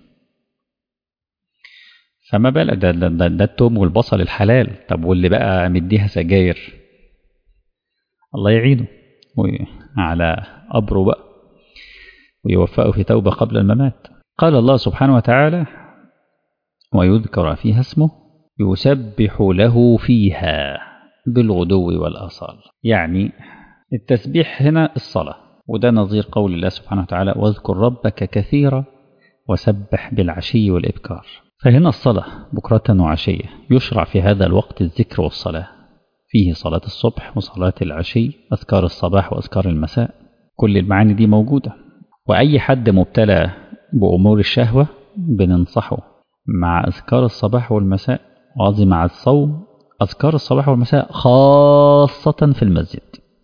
فما بالك ده, ده, ده, ده التوم والبصل الحلال طب واللي بقى مديها سجاير الله يعينه على أبره بقى ويوفقه في توبة قبل الممات قال الله سبحانه وتعالى ويذكر فيها اسمه يسبح له فيها بالغدو والآصال يعني التسبيح هنا الصلاة وده نظير قول الله سبحانه وتعالى واذكر ربك كثيرا وسبح بالعشي والإبكار فهنا الصلاة بكرة وعشية يشرع في هذا الوقت الذكر والصلاة فيه صلاة الصبح وصلاة العشي أذكار الصباح وأذكار المساء كل المعاني دي موجودة وأي حد مبتلى بأمور الشهوة بننصحه مع أذكار الصباح والمساء وقصدي مع الصوم أذكار الصباح والمساء خاصة في المسجد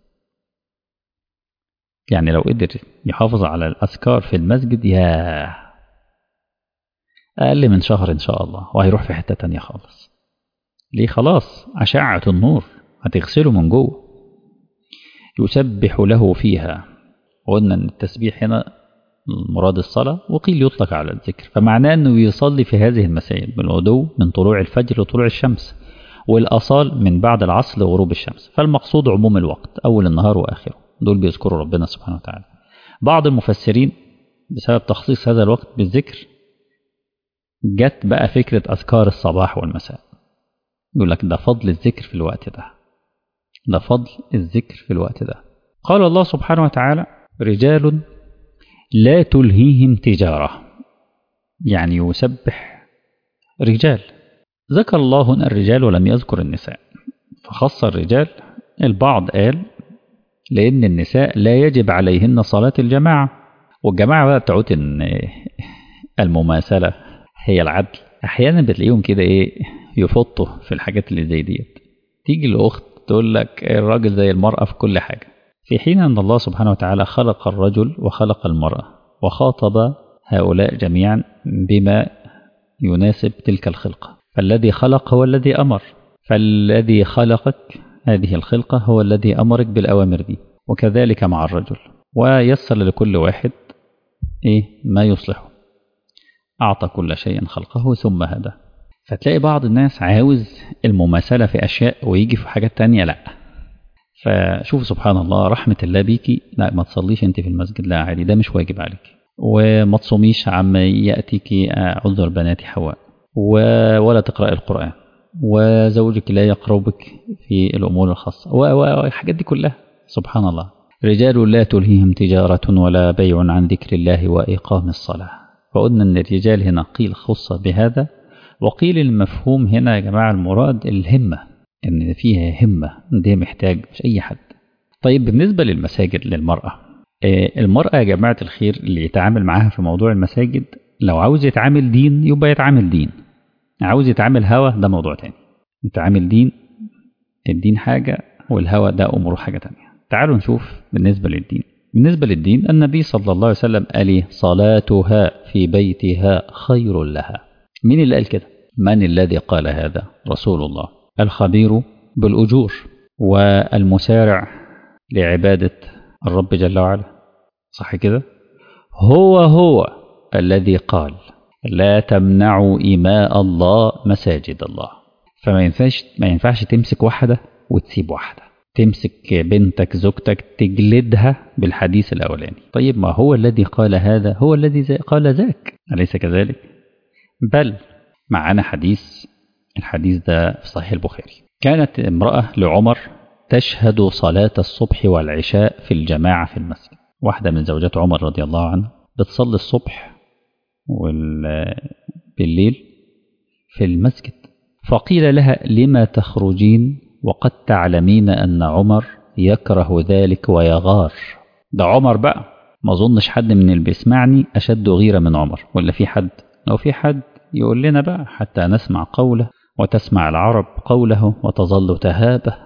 يعني لو قدر يحافظ على الأذكار في المسجد يا أقل من شهر إن شاء الله وهيروح في حتة تانية خالص ليه خلاص أشعة النور هتغسله من جوه يسبح له فيها قلنا ان التسبيح هنا مراد الصلاة وقيل يطلق على الذكر فمعناه أنه يصلي في هذه المساجد بالغدو من طلوع الفجر لطلوع الشمس والأصال من بعد العصر لغروب الشمس فالمقصود عموم الوقت أول النهار وآخره دول بيذكروا ربنا سبحانه وتعالى بعض المفسرين بسبب تخصيص هذا الوقت بالذكر جت بقى فكرة أذكار الصباح والمساء يقول لك ده فضل الذكر في الوقت ده ده فضل الذكر في الوقت ده قال الله سبحانه وتعالى رجال لا تلهيهم تجارة يعني يسبح رجال ذكر الله هنا الرجال ولم يذكر النساء فخص الرجال البعض قال لأن النساء لا يجب عليهن صلاة الجماعة والجماعة بقى بتعود إن المماثلة هي العدل أحيانا بتلاقيهم كده إيه يفطوا في الحاجات اللي زي ديت تيجي الأخت تقول لك الراجل زي المرأة في كل حاجة في حين أن الله سبحانه وتعالى خلق الرجل وخلق المرأة وخاطب هؤلاء جميعا بما يناسب تلك الخلقة فالذي خلق هو الذي أمر فالذي خلقك هذه الخلقة هو الذي أمرك بالأوامر دي وكذلك مع الرجل ويسر لكل واحد إيه ما يصلحه أعطى كل شيء خلقه ثم هدى فتلاقي بعض الناس عاوز المماثلة في أشياء ويجي في حاجات تانية لأ فشوف سبحان الله رحمة الله بيكي لا ما تصليش انت في المسجد لا عادي ده مش واجب عليك وما تصوميش عما يأتيك عذر بنات حواء ولا تقرأ القرآن وزوجك لا يقربك في الأمور الخاصة والحاجات دي كلها سبحان الله رجال لا تلهيهم تجارة ولا بيع عن ذكر الله وإقام الصلاة فقلنا أن الرجال هنا قيل خص بهذا وقيل المفهوم هنا يا جماعة المراد الهمة ان فيها همة دي محتاج مش اي حد طيب بالنسبة للمساجد للمرأة المرأة يا جماعة الخير اللي يتعامل معاها في موضوع المساجد لو عاوز يتعامل دين يبقى يتعامل دين عاوز يتعامل هوا ده موضوع تاني يتعامل دين الدين حاجة والهوى ده أمره حاجة تانية تعالوا نشوف بالنسبة للدين بالنسبة للدين النبي صلى الله عليه وسلم قال صلاتها في بيتها خير لها مين اللي قال كده من الذي قال هذا رسول الله الخبير بالأجور والمسارع لعبادة الرب جل وعلا صح كده هو هو الذي قال لا تمنعوا إماء الله مساجد الله فما ينفعش ما ينفعش تمسك واحدة وتسيب واحدة تمسك بنتك زوجتك تجلدها بالحديث الأولاني طيب ما هو الذي قال هذا هو الذي قال ذاك أليس كذلك بل معنا حديث الحديث ده في صحيح البخاري كانت امرأة لعمر تشهد صلاة الصبح والعشاء في الجماعة في المسجد واحدة من زوجات عمر رضي الله عنه بتصلي الصبح بالليل في المسجد فقيل لها لما تخرجين وقد تعلمين أن عمر يكره ذلك ويغار ده عمر بقى ما أظنش حد من اللي بيسمعني أشد غيرة من عمر ولا في حد لو في حد يقول لنا بقى حتى نسمع قوله وتسمع العرب قوله وتظل تهابه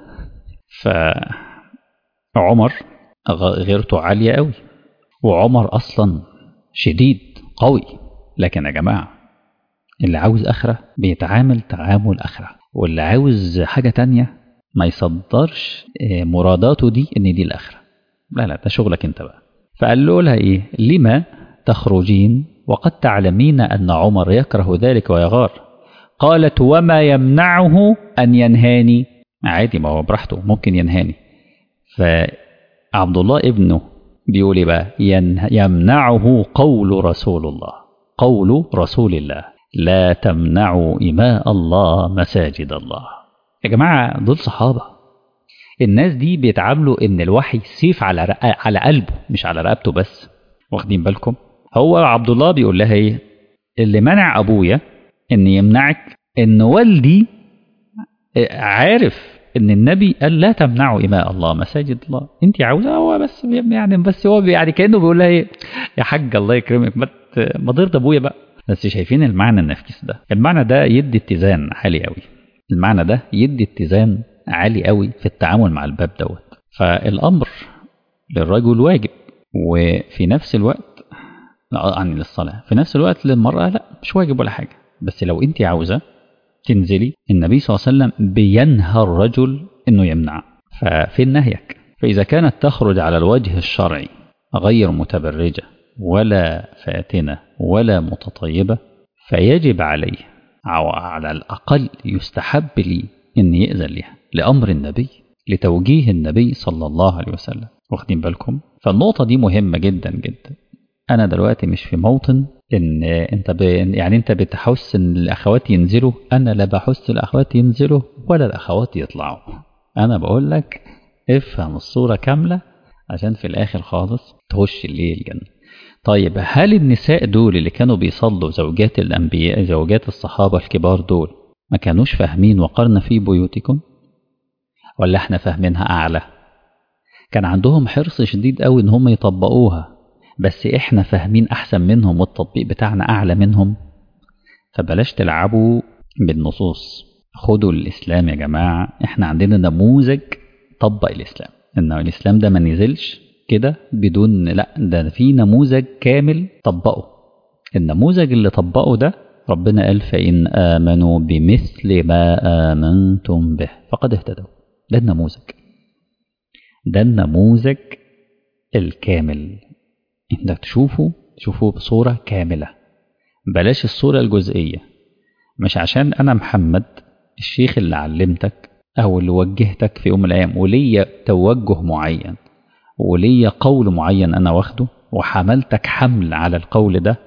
فعمر غيرته عالية قوي وعمر أصلا شديد قوي لكن يا جماعة اللي عاوز آخرة بيتعامل تعامل آخرة واللي عاوز حاجة تانية ما يصدرش مراداته دي ان دي الآخرة لا لا ده شغلك انت بقى فقال له لها ايه لما تخرجين وقد تعلمين أن عمر يكره ذلك ويغار قالت وما يمنعه أن ينهاني عادي ما هو براحته ممكن ينهاني فعبد الله ابنه بيقول ايه بقى يمنعه قول رسول الله قول رسول الله لا تمنعوا إماء الله مساجد الله يا جماعة دول صحابة الناس دي بيتعاملوا ان الوحي سيف على على قلبه مش على رقبته بس واخدين بالكم هو عبد الله بيقول لها ايه اللي منع ابويا ان يمنعك ان والدي عارف ان النبي قال لا تمنعوا اماء الله مساجد الله انت عاوزه هو بس يعني بس هو يعني كانه بيقول لها ايه يا حاج الله يكرمك ما ما ترضى ابويا بقى بس شايفين المعنى النفيس ده المعنى ده يدي اتزان عالي قوي المعنى ده يدي اتزان عالي قوي في التعامل مع الباب دوت فالامر للرجل واجب وفي نفس الوقت عن للصلاه في نفس الوقت للمراه لا مش واجب ولا حاجه بس لو انت عاوزه تنزلي النبي صلى الله عليه وسلم بينهى الرجل انه يمنع ففين نهيك فاذا كانت تخرج على الوجه الشرعي غير متبرجه ولا فاتنه ولا متطيبه فيجب عليه أو على الأقل يستحب لي أن يأذن لها لأمر النبي لتوجيه النبي صلى الله عليه وسلم واخدين بالكم فالنقطة دي مهمة جدا جدا أنا دلوقتي مش في موطن إن أنت ب... يعني أنت بتحس إن الأخوات ينزلوا أنا لا بحس الأخوات ينزلوا ولا الأخوات يطلعوا أنا بقول لك افهم الصورة كاملة عشان في الآخر خالص تخش الليل الجنة طيب هل النساء دول اللي كانوا بيصلوا زوجات الأنبياء زوجات الصحابة الكبار دول ما كانوش فاهمين وقرن في بيوتكم ولا احنا فاهمينها أعلى كان عندهم حرص شديد قوي ان هم يطبقوها بس احنا فاهمين احسن منهم والتطبيق بتاعنا اعلى منهم فبلاش تلعبوا بالنصوص خدوا الاسلام يا جماعة احنا عندنا نموذج طبق الاسلام ان الاسلام ده ما نزلش كده بدون لا ده في نموذج كامل طبقه النموذج اللي طبقه ده ربنا قال فإن آمنوا بمثل ما آمنتم به فقد اهتدوا ده النموذج ده النموذج الكامل انك تشوفه تشوفه بصورة كاملة بلاش الصورة الجزئية مش عشان أنا محمد الشيخ اللي علمتك أو اللي وجهتك في يوم من الأيام وليا توجه معين وليا قول معين أنا واخده وحملتك حمل على القول ده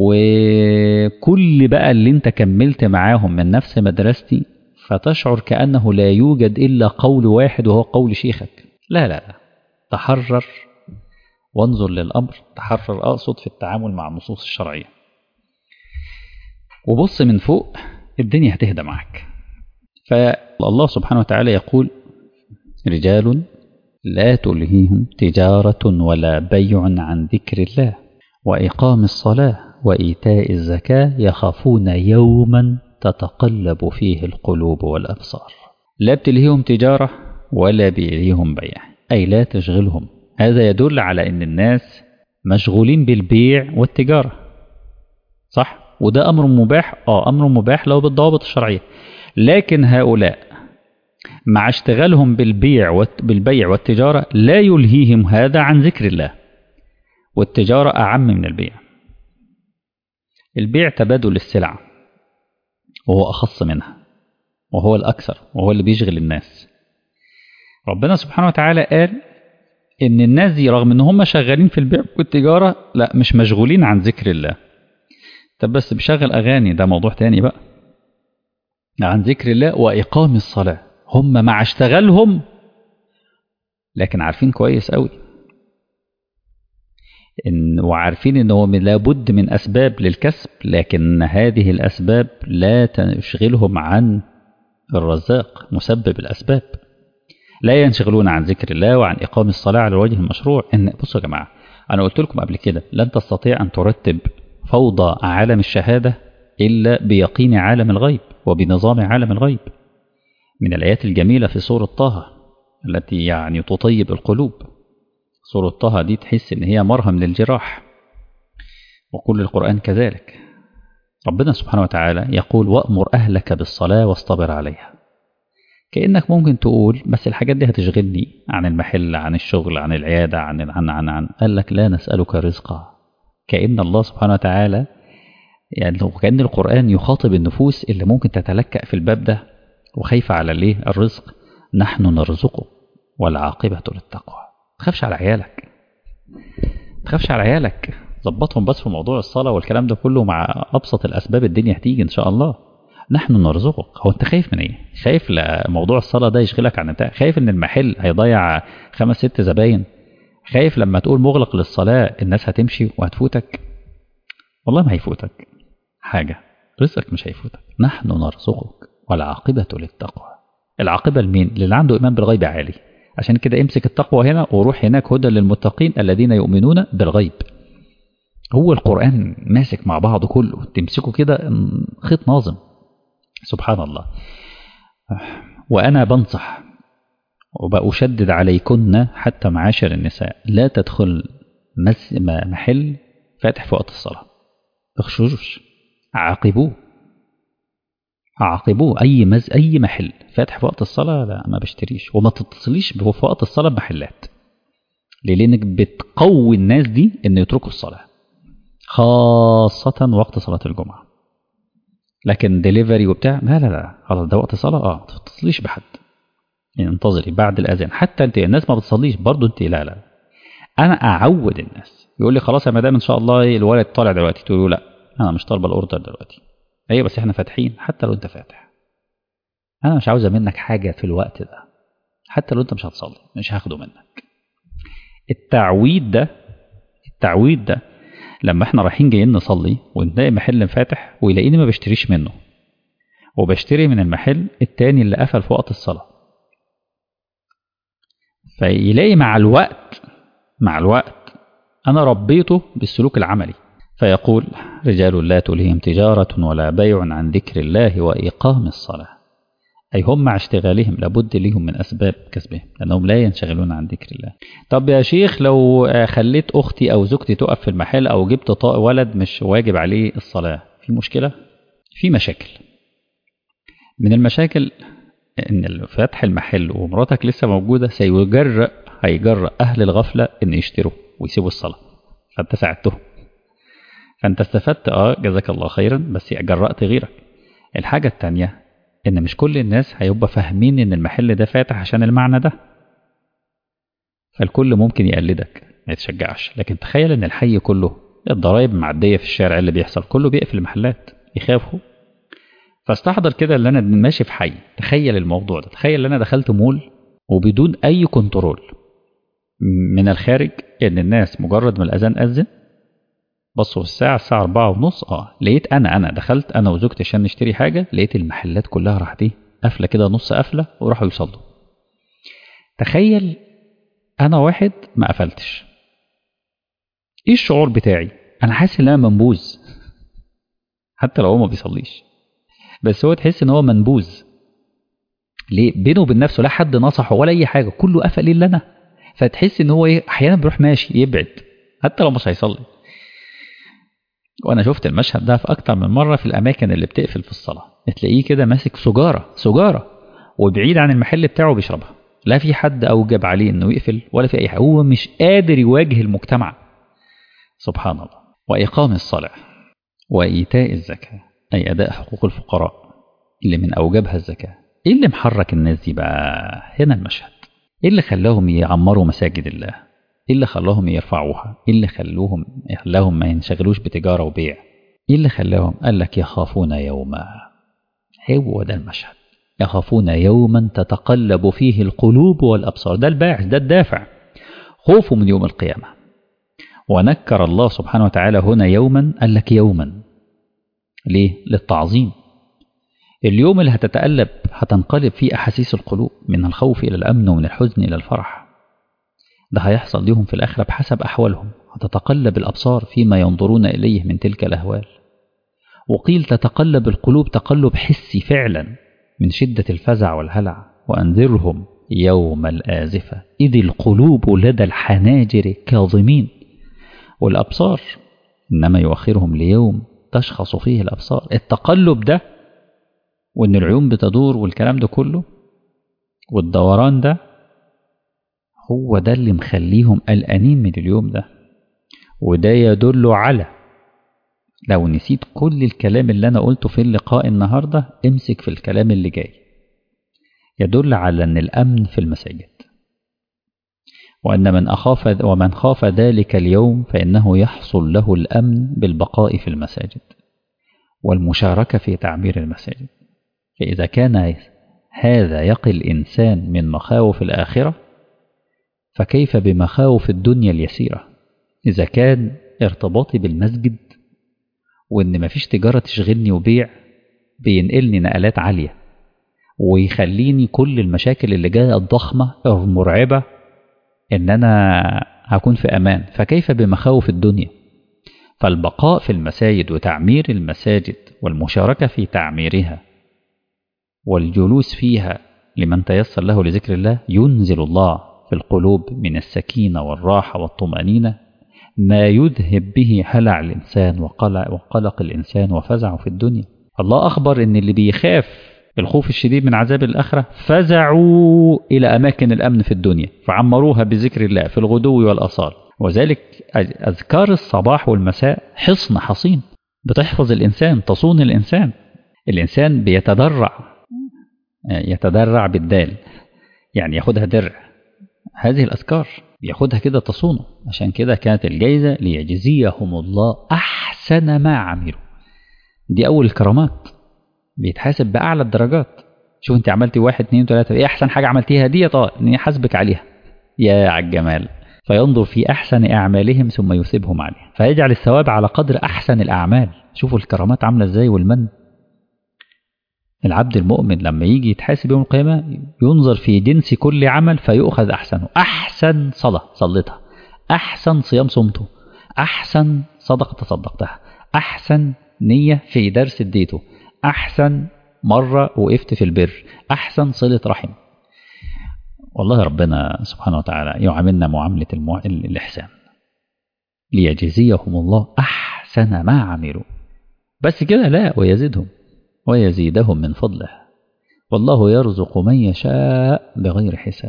وكل بقى اللي انت كملت معاهم من نفس مدرستي فتشعر كأنه لا يوجد إلا قول واحد وهو قول شيخك لا لا لا تحرر وانظر للأمر تحرر أقصد في التعامل مع النصوص الشرعية وبص من فوق الدنيا هتهدى معك فالله سبحانه وتعالى يقول رجال لا تلهيهم تجارة ولا بيع عن ذكر الله وإقام الصلاة وإيتاء الزكاة يخافون يوما تتقلب فيه القلوب والأبصار لا بتلهيهم تجارة ولا بيلهيهم بيع أي لا تشغلهم هذا يدل على أن الناس مشغولين بالبيع والتجارة صح وده أمر مباح آه أمر مباح لو بالضوابط الشرعية لكن هؤلاء مع اشتغالهم بالبيع بالبيع والتجارة لا يلهيهم هذا عن ذكر الله والتجارة أعم من البيع البيع تبادل السلع وهو أخص منها وهو الأكثر وهو اللي بيشغل الناس ربنا سبحانه وتعالى قال إن الناس دي رغم إن هم شغالين في البيع والتجارة لا مش مشغولين عن ذكر الله طب بس بشغل أغاني ده موضوع تاني بقى عن ذكر الله وإقام الصلاة هم مع اشتغلهم لكن عارفين كويس قوي إن وعارفين إنه لابد من أسباب للكسب لكن هذه الأسباب لا تشغلهم عن الرزاق مسبب الأسباب لا ينشغلون عن ذكر الله وعن إقام الصلاة على الوجه المشروع إن بصوا يا جماعة أنا قلت لكم قبل كده لن تستطيع أن ترتب فوضى عالم الشهادة إلا بيقين عالم الغيب وبنظام عالم الغيب من الآيات الجميلة في سورة طه التي يعني تطيب القلوب سورة طه دي تحس إن هي مرهم للجراح وكل القرآن كذلك ربنا سبحانه وتعالى يقول وأمر أهلك بالصلاة واصطبر عليها كأنك ممكن تقول بس الحاجات دي هتشغلني عن المحل عن الشغل عن العيادة عن عن عن, عن. قال لك لا نسألك رزقا كأن الله سبحانه وتعالى يعني وكأن القرآن يخاطب النفوس اللي ممكن تتلكأ في الباب ده وخايفة على ليه الرزق نحن نرزقه والعاقبة للتقوى تخافش على عيالك تخافش على عيالك ظبطهم بس في موضوع الصلاة والكلام ده كله مع أبسط الأسباب الدنيا هتيجي إن شاء الله نحن نرزقك هو أنت خايف من إيه؟ خايف لموضوع الصلاة ده يشغلك عن أنت خايف إن المحل هيضيع خمس ست زباين خايف لما تقول مغلق للصلاة الناس هتمشي وهتفوتك والله ما هيفوتك حاجة رزقك مش هيفوتك نحن نرزقك والعاقبة للتقوى العاقبة لمين؟ للي عنده إيمان بالغيب عالي عشان كده امسك التقوى هنا وروح هناك هدى للمتقين الذين يؤمنون بالغيب هو القرآن ماسك مع بعضه كله تمسكه كده خيط ناظم سبحان الله وأنا بنصح وبأشدد عليكن حتى معاشر النساء لا تدخل محل فاتح في وقت الصلاة اخشوش عاقبوه عاقبوه أي مز أي محل فاتح في وقت الصلاة لا ما بشتريش وما تتصليش في وقت الصلاة بمحلات ليه لأنك بتقوي الناس دي إن يتركوا الصلاة خاصة وقت صلاة الجمعة لكن ديليفري وبتاع لا لا لا خلاص ده وقت صلاة اه ما تتصليش بحد يعني انتظري بعد الأذان حتى أنت الناس ما بتصليش برضه أنت لا لا أنا أعود الناس يقول لي خلاص يا مدام إن شاء الله الولد طالع دلوقتي تقول له لا أنا مش طالبة الأوردر دلوقتي أيوة بس إحنا فاتحين حتى لو أنت فاتح أنا مش عاوزة منك حاجة في الوقت ده حتى لو أنت مش هتصلي مش هاخده منك التعويد ده التعويد ده لما احنا رايحين جايين نصلي ونلاقي محل فاتح ويلاقيني ما بشتريش منه وبشتري من المحل التاني اللي قفل في وقت الصلاة فيلاقي مع الوقت مع الوقت أنا ربيته بالسلوك العملي فيقول رجال لا تلههم تجارة ولا بيع عن ذكر الله وإقام الصلاة أي هم مع اشتغالهم لابد لهم من أسباب كسبهم لأنهم لا ينشغلون عن ذكر الله طب يا شيخ لو خليت أختي أو زوجتي تقف في المحل أو جبت طاق ولد مش واجب عليه الصلاة في مشكلة؟ في مشاكل من المشاكل إن فتح المحل ومراتك لسه موجودة سيجرأ هيجرأ أهل الغفلة إن يشتروا ويسيبوا الصلاة فأنت ساعدتهم فأنت استفدت أه جزاك الله خيرا بس جرأت غيرك الحاجة التانية ان مش كل الناس هيبقى فاهمين ان المحل ده فاتح عشان المعنى ده فالكل ممكن يقلدك ما يتشجعش لكن تخيل ان الحي كله الضرايب معدية في الشارع اللي بيحصل كله بيقفل المحلات يخافوا فاستحضر كده اللي انا ماشي في حي تخيل الموضوع ده تخيل ان انا دخلت مول وبدون اي كنترول من الخارج ان الناس مجرد ما الاذان اذن بصوا في الساعة الساعة أربعة ونص اه لقيت أنا أنا دخلت أنا وزوجتي عشان نشتري حاجة لقيت المحلات كلها راحت إيه قافلة كده نص قافلة وراحوا يصلوا تخيل أنا واحد ما قفلتش إيه الشعور بتاعي؟ أنا حاسس إن أنا منبوذ حتى لو هو ما بيصليش بس هو تحس إن هو منبوذ ليه بينه وبين نفسه لا حد نصحه ولا اي حاجه كله قفل الا انا فتحس ان هو ايه احيانا بيروح ماشي يبعد حتى لو مش هيصلي وانا شفت المشهد ده في اكتر من مره في الاماكن اللي بتقفل في الصلاه تلاقيه كده ماسك سجاره سجاره وبعيد عن المحل بتاعه بيشربها لا في حد اوجب عليه انه يقفل ولا في اي حاجه هو مش قادر يواجه المجتمع سبحان الله واقام الصلاه وايتاء الزكاه اي اداء حقوق الفقراء اللي من اوجبها الزكاه ايه اللي محرك الناس دي بقى هنا المشهد ايه اللي خلاهم يعمروا مساجد الله ايه اللي خلاهم يرفعوها ايه اللي خلوهم خلاهم ما ينشغلوش بتجاره وبيع ايه اللي خلاهم قال لك يخافون يوما هو ده المشهد يخافون يوما تتقلب فيه القلوب والابصار ده الباعث ده الدافع خوفه من يوم القيامه ونكر الله سبحانه وتعالى هنا يوما قال لك يوما ليه للتعظيم اليوم اللي هتتقلب هتنقلب فيه أحاسيس القلوب من الخوف إلى الأمن ومن الحزن إلى الفرح ده هيحصل لهم في الآخرة بحسب أحوالهم هتتقلب الأبصار فيما ينظرون إليه من تلك الأهوال وقيل تتقلب القلوب تقلب حسي فعلا من شدة الفزع والهلع وأنذرهم يوم الآزفة إذ القلوب لدى الحناجر كاظمين والأبصار إنما يؤخرهم ليوم تشخص فيه الأبصار التقلب ده وإن العيون بتدور والكلام ده كله والدوران ده هو ده اللي مخليهم قلقانين من اليوم ده وده يدل على لو نسيت كل الكلام اللي أنا قلته في اللقاء النهاردة امسك في الكلام اللي جاي يدل على أن الأمن في المساجد وأن من أخاف ومن خاف ذلك اليوم فإنه يحصل له الأمن بالبقاء في المساجد والمشاركة في تعمير المساجد فإذا كان هذا يقي الإنسان من مخاوف الآخرة فكيف بمخاوف الدنيا اليسيرة إذا كان ارتباطي بالمسجد وإن مفيش تجارة تشغلني وبيع بينقلني نقلات عالية ويخليني كل المشاكل اللي جاية الضخمة أو المرعبة إن أنا هكون في أمان فكيف بمخاوف الدنيا فالبقاء في المساجد وتعمير المساجد والمشاركة في تعميرها والجلوس فيها لمن تيسر له لذكر الله ينزل الله في القلوب من السكينة والراحة والطمأنينة ما يذهب به هلع الإنسان وقلق, وقلق الإنسان وفزعه في الدنيا الله أخبر أن اللي بيخاف الخوف الشديد من عذاب الآخرة فزعوا إلى أماكن الأمن في الدنيا فعمروها بذكر الله في الغدو والأصال وذلك أذكار الصباح والمساء حصن حصين بتحفظ الإنسان تصون الإنسان الإنسان بيتدرع يتدرع بالدال يعني ياخدها درع هذه الأذكار ياخدها كده تصونه عشان كده كانت الجايزة ليجزيهم الله أحسن ما عملوا دي أول الكرامات بيتحاسب بأعلى الدرجات شوف انت عملتي واحد اتنين تلاتة ايه أحسن حاجة عملتيها دي طيب ان يحاسبك عليها يا على الجمال فينظر في أحسن أعمالهم ثم يثيبهم عليها فيجعل الثواب على قدر أحسن الأعمال شوفوا الكرامات عاملة ازاي والمن العبد المؤمن لما يجي يتحاسب يوم القيامة ينظر في جنس كل عمل فيؤخذ أحسنه أحسن صلاة صليتها أحسن صيام صمته أحسن صدقة تصدقتها أحسن نية في درس اديته أحسن مرة وقفت في البر أحسن صلة رحم والله ربنا سبحانه وتعالى يعاملنا معاملة المع... الإحسان ليجزيهم الله أحسن ما عملوا بس كده لا ويزيدهم ويزيدهم من فضله والله يرزق من يشاء بغير حساب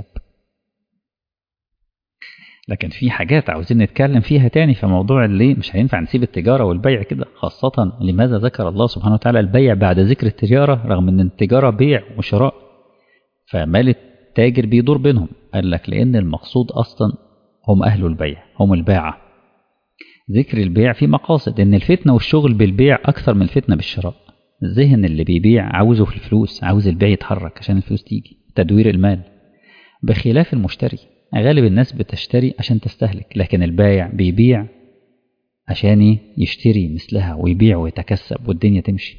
لكن في حاجات عاوزين نتكلم فيها تاني في موضوع اللي مش هينفع نسيب التجارة والبيع كده خاصة لماذا ذكر الله سبحانه وتعالى البيع بعد ذكر التجارة رغم ان التجارة بيع وشراء فمال التاجر بيدور بينهم قال لك لأن المقصود أصلا هم أهل البيع هم الباعة ذكر البيع في مقاصد ان الفتنة والشغل بالبيع أكثر من الفتنة بالشراء الذهن اللي بيبيع عاوزه في الفلوس عاوز البيع يتحرك عشان الفلوس تيجي تدوير المال بخلاف المشتري غالب الناس بتشتري عشان تستهلك لكن البايع بيبيع عشان يشتري مثلها ويبيع ويتكسب والدنيا تمشي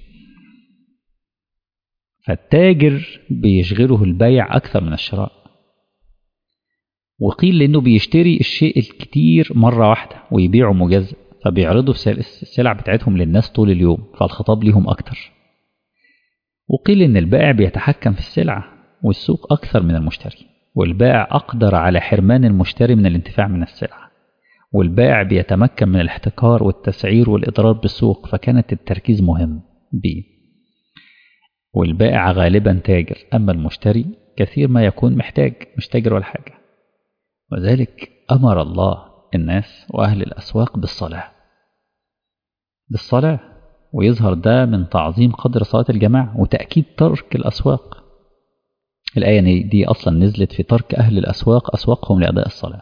فالتاجر بيشغله البيع أكثر من الشراء وقيل لأنه بيشتري الشيء الكتير مرة واحدة ويبيعه مجزأ فبيعرضوا السلع بتاعتهم للناس طول اليوم فالخطاب ليهم أكتر وقيل إن البائع بيتحكم في السلعة والسوق أكثر من المشتري والبائع أقدر على حرمان المشتري من الانتفاع من السلعة والبائع بيتمكن من الاحتكار والتسعير والإضرار بالسوق فكانت التركيز مهم بيه والبائع غالبا تاجر أما المشتري كثير ما يكون محتاج مش تاجر ولا حاجة وذلك أمر الله الناس وأهل الأسواق بالصلاة بالصلاة ويظهر ده من تعظيم قدر صلاة الجماعة وتأكيد ترك الأسواق الآية دي أصلا نزلت في ترك أهل الأسواق أسواقهم لأداء الصلاة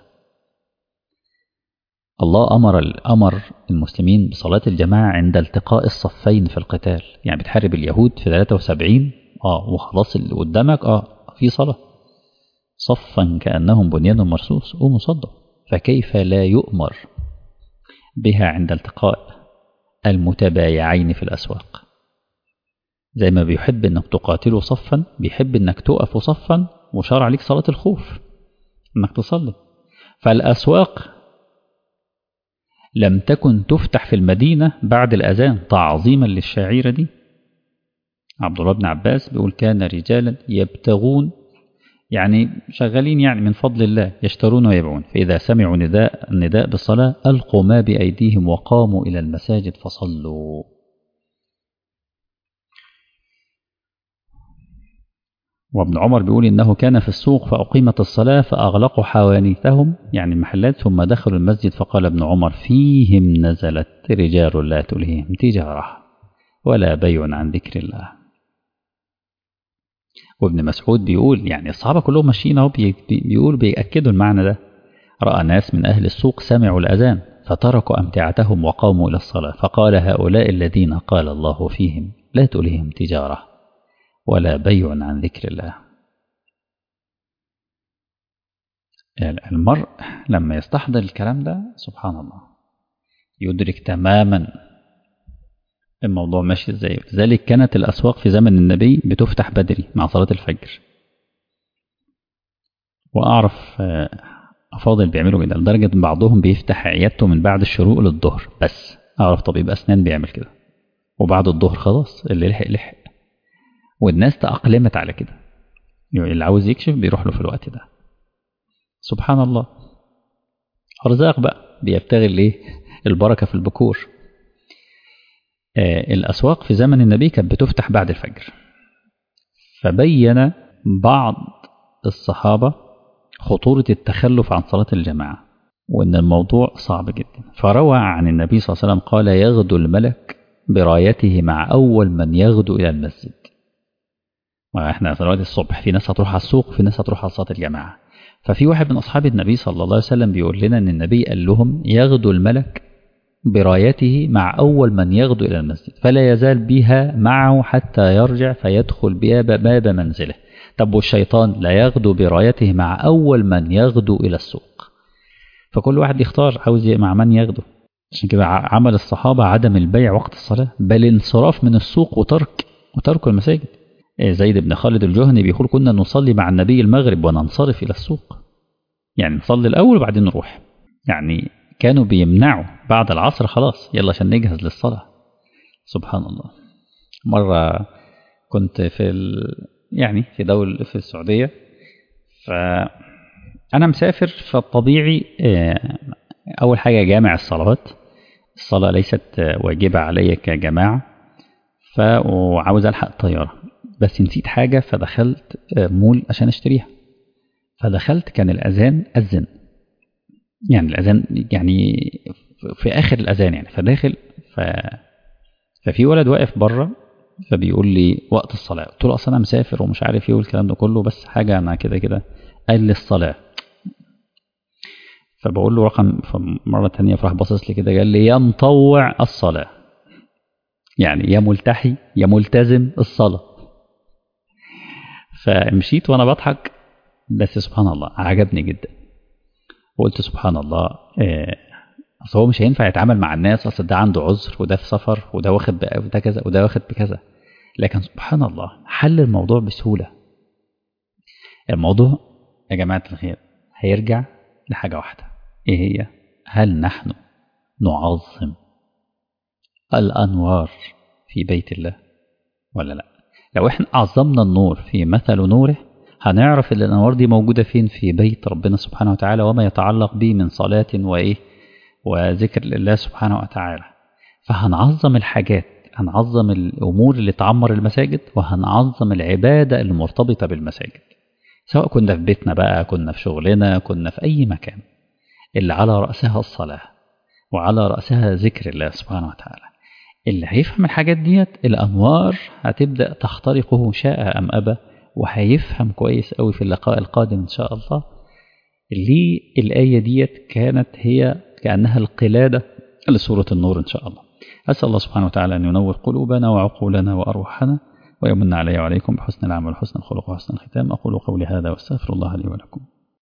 الله أمر أمر المسلمين بصلاة الجماعة عند التقاء الصفين في القتال يعني بتحارب اليهود في 73 اه وخلاص اللي قدامك اه في صلاة صفا كأنهم بنيان مرصوص قوموا صدوا فكيف لا يؤمر بها عند التقاء المتبايعين في الأسواق زي ما بيحب انك تقاتلوا صفا بيحب انك تقف صفا وشرع عليك صلاة الخوف انك تصلي فالأسواق لم تكن تفتح في المدينة بعد الأذان تعظيما للشعيرة دي عبد الله بن عباس بيقول كان رجالا يبتغون يعني شغالين يعني من فضل الله يشترون ويبيعون فإذا سمعوا نداء النداء بالصلاة ألقوا ما بأيديهم وقاموا إلى المساجد فصلوا وابن عمر بيقول إنه كان في السوق فأقيمت الصلاة فأغلقوا حوانيتهم يعني المحلات ثم دخلوا المسجد فقال ابن عمر فيهم نزلت رجال لا تلهيهم تجارة ولا بيع عن ذكر الله وابن مسعود بيقول يعني الصحابة كلهم ماشيين اهو بيقول بيأكدوا المعنى ده رأى ناس من أهل السوق سمعوا الأذان فتركوا أمتعتهم وقاموا إلى الصلاة فقال هؤلاء الذين قال الله فيهم لا تلههم تجارة ولا بيع عن ذكر الله المرء لما يستحضر الكلام ده سبحان الله يدرك تماما الموضوع ماشي ازاي لذلك كانت الأسواق في زمن النبي بتفتح بدري مع صلاة الفجر وأعرف أفاضل بيعملوا كده لدرجة بعضهم بيفتح عيادته من بعد الشروق للظهر بس أعرف طبيب أسنان بيعمل كده وبعد الظهر خلاص اللي لحق لحق والناس تأقلمت على كده يعني اللي عاوز يكشف بيروح له في الوقت ده سبحان الله أرزاق بقى بيبتغي الايه البركة في البكور آه الأسواق في زمن النبي كانت بتفتح بعد الفجر فبين بعض الصحابة خطورة التخلف عن صلاة الجماعة وأن الموضوع صعب جدا فروى عن النبي صلى الله عليه وسلم قال يغدو الملك برايته مع أول من يغدو إلى المسجد ما احنا دلوقتي الصبح في ناس هتروح على السوق وفي ناس هتروح على صلاة الجماعة ففي واحد من أصحاب النبي صلى الله عليه وسلم بيقول لنا أن النبي قال لهم يغدو الملك برايته مع أول من يغدو إلى المسجد فلا يزال بها معه حتى يرجع فيدخل بها باب منزله طب والشيطان لا يغدو برايته مع أول من يغدو إلى السوق فكل واحد يختار عاوز مع من يغدو عشان كده عمل الصحابة عدم البيع وقت الصلاة بل انصراف من السوق وترك وترك المساجد زيد بن خالد الجهني بيقول كنا نصلي مع النبي المغرب وننصرف إلى السوق يعني نصلي الأول وبعدين نروح يعني كانوا بيمنعوا بعد العصر خلاص يلا عشان نجهز للصلاة سبحان الله مرة كنت في ال... يعني في دولة في السعودية فأنا مسافر فالطبيعي أول حاجة جامع الصلوات الصلاة ليست واجبة علي كجماعة ف وعاوز ألحق الطيارة بس نسيت حاجة فدخلت مول عشان اشتريها فدخلت كان الأذان أذن يعني الأذان يعني في آخر الأذان يعني فداخل ف... ففي ولد واقف بره فبيقول لي وقت الصلاة قلت له أصل أنا مسافر ومش عارف إيه والكلام ده كله بس حاجة أنا كده كده قال لي الصلاة فبقول له رقم مرة تانية فراح باصص لي كده قال لي يا مطوع الصلاة يعني يا ملتحي يا ملتزم الصلاة فمشيت وأنا بضحك بس سبحان الله عجبني جدا وقلت سبحان الله إيه اصل هو مش هينفع يتعامل مع الناس اصل ده عنده عذر وده في سفر وده واخد وده كذا وده واخد بكذا لكن سبحان الله حل الموضوع بسهولة الموضوع يا جماعة الخير هيرجع لحاجة واحدة ايه هي هل نحن نعظم الأنوار في بيت الله ولا لا لو احنا عظمنا النور في مثل نوره هنعرف ان الأنوار دي موجودة فين في بيت ربنا سبحانه وتعالى وما يتعلق به من صلاة وإيه وذكر لله سبحانه وتعالى فهنعظم الحاجات هنعظم الأمور اللي تعمر المساجد وهنعظم العبادة المرتبطة بالمساجد سواء كنا في بيتنا بقى كنا في شغلنا كنا في أي مكان اللي على رأسها الصلاة وعلى رأسها ذكر الله سبحانه وتعالى اللي هيفهم الحاجات ديت الأنوار هتبدأ تخترقه شاء أم أبى وهيفهم كويس قوي في اللقاء القادم إن شاء الله ليه الآية ديت كانت هي كأنها القلادة لسورة النور إن شاء الله أسأل الله سبحانه وتعالى أن ينور قلوبنا وعقولنا وأرواحنا ويمن علي وعليكم بحسن العمل وحسن الخلق وحسن الختام أقول قولي هذا واستغفر الله لي ولكم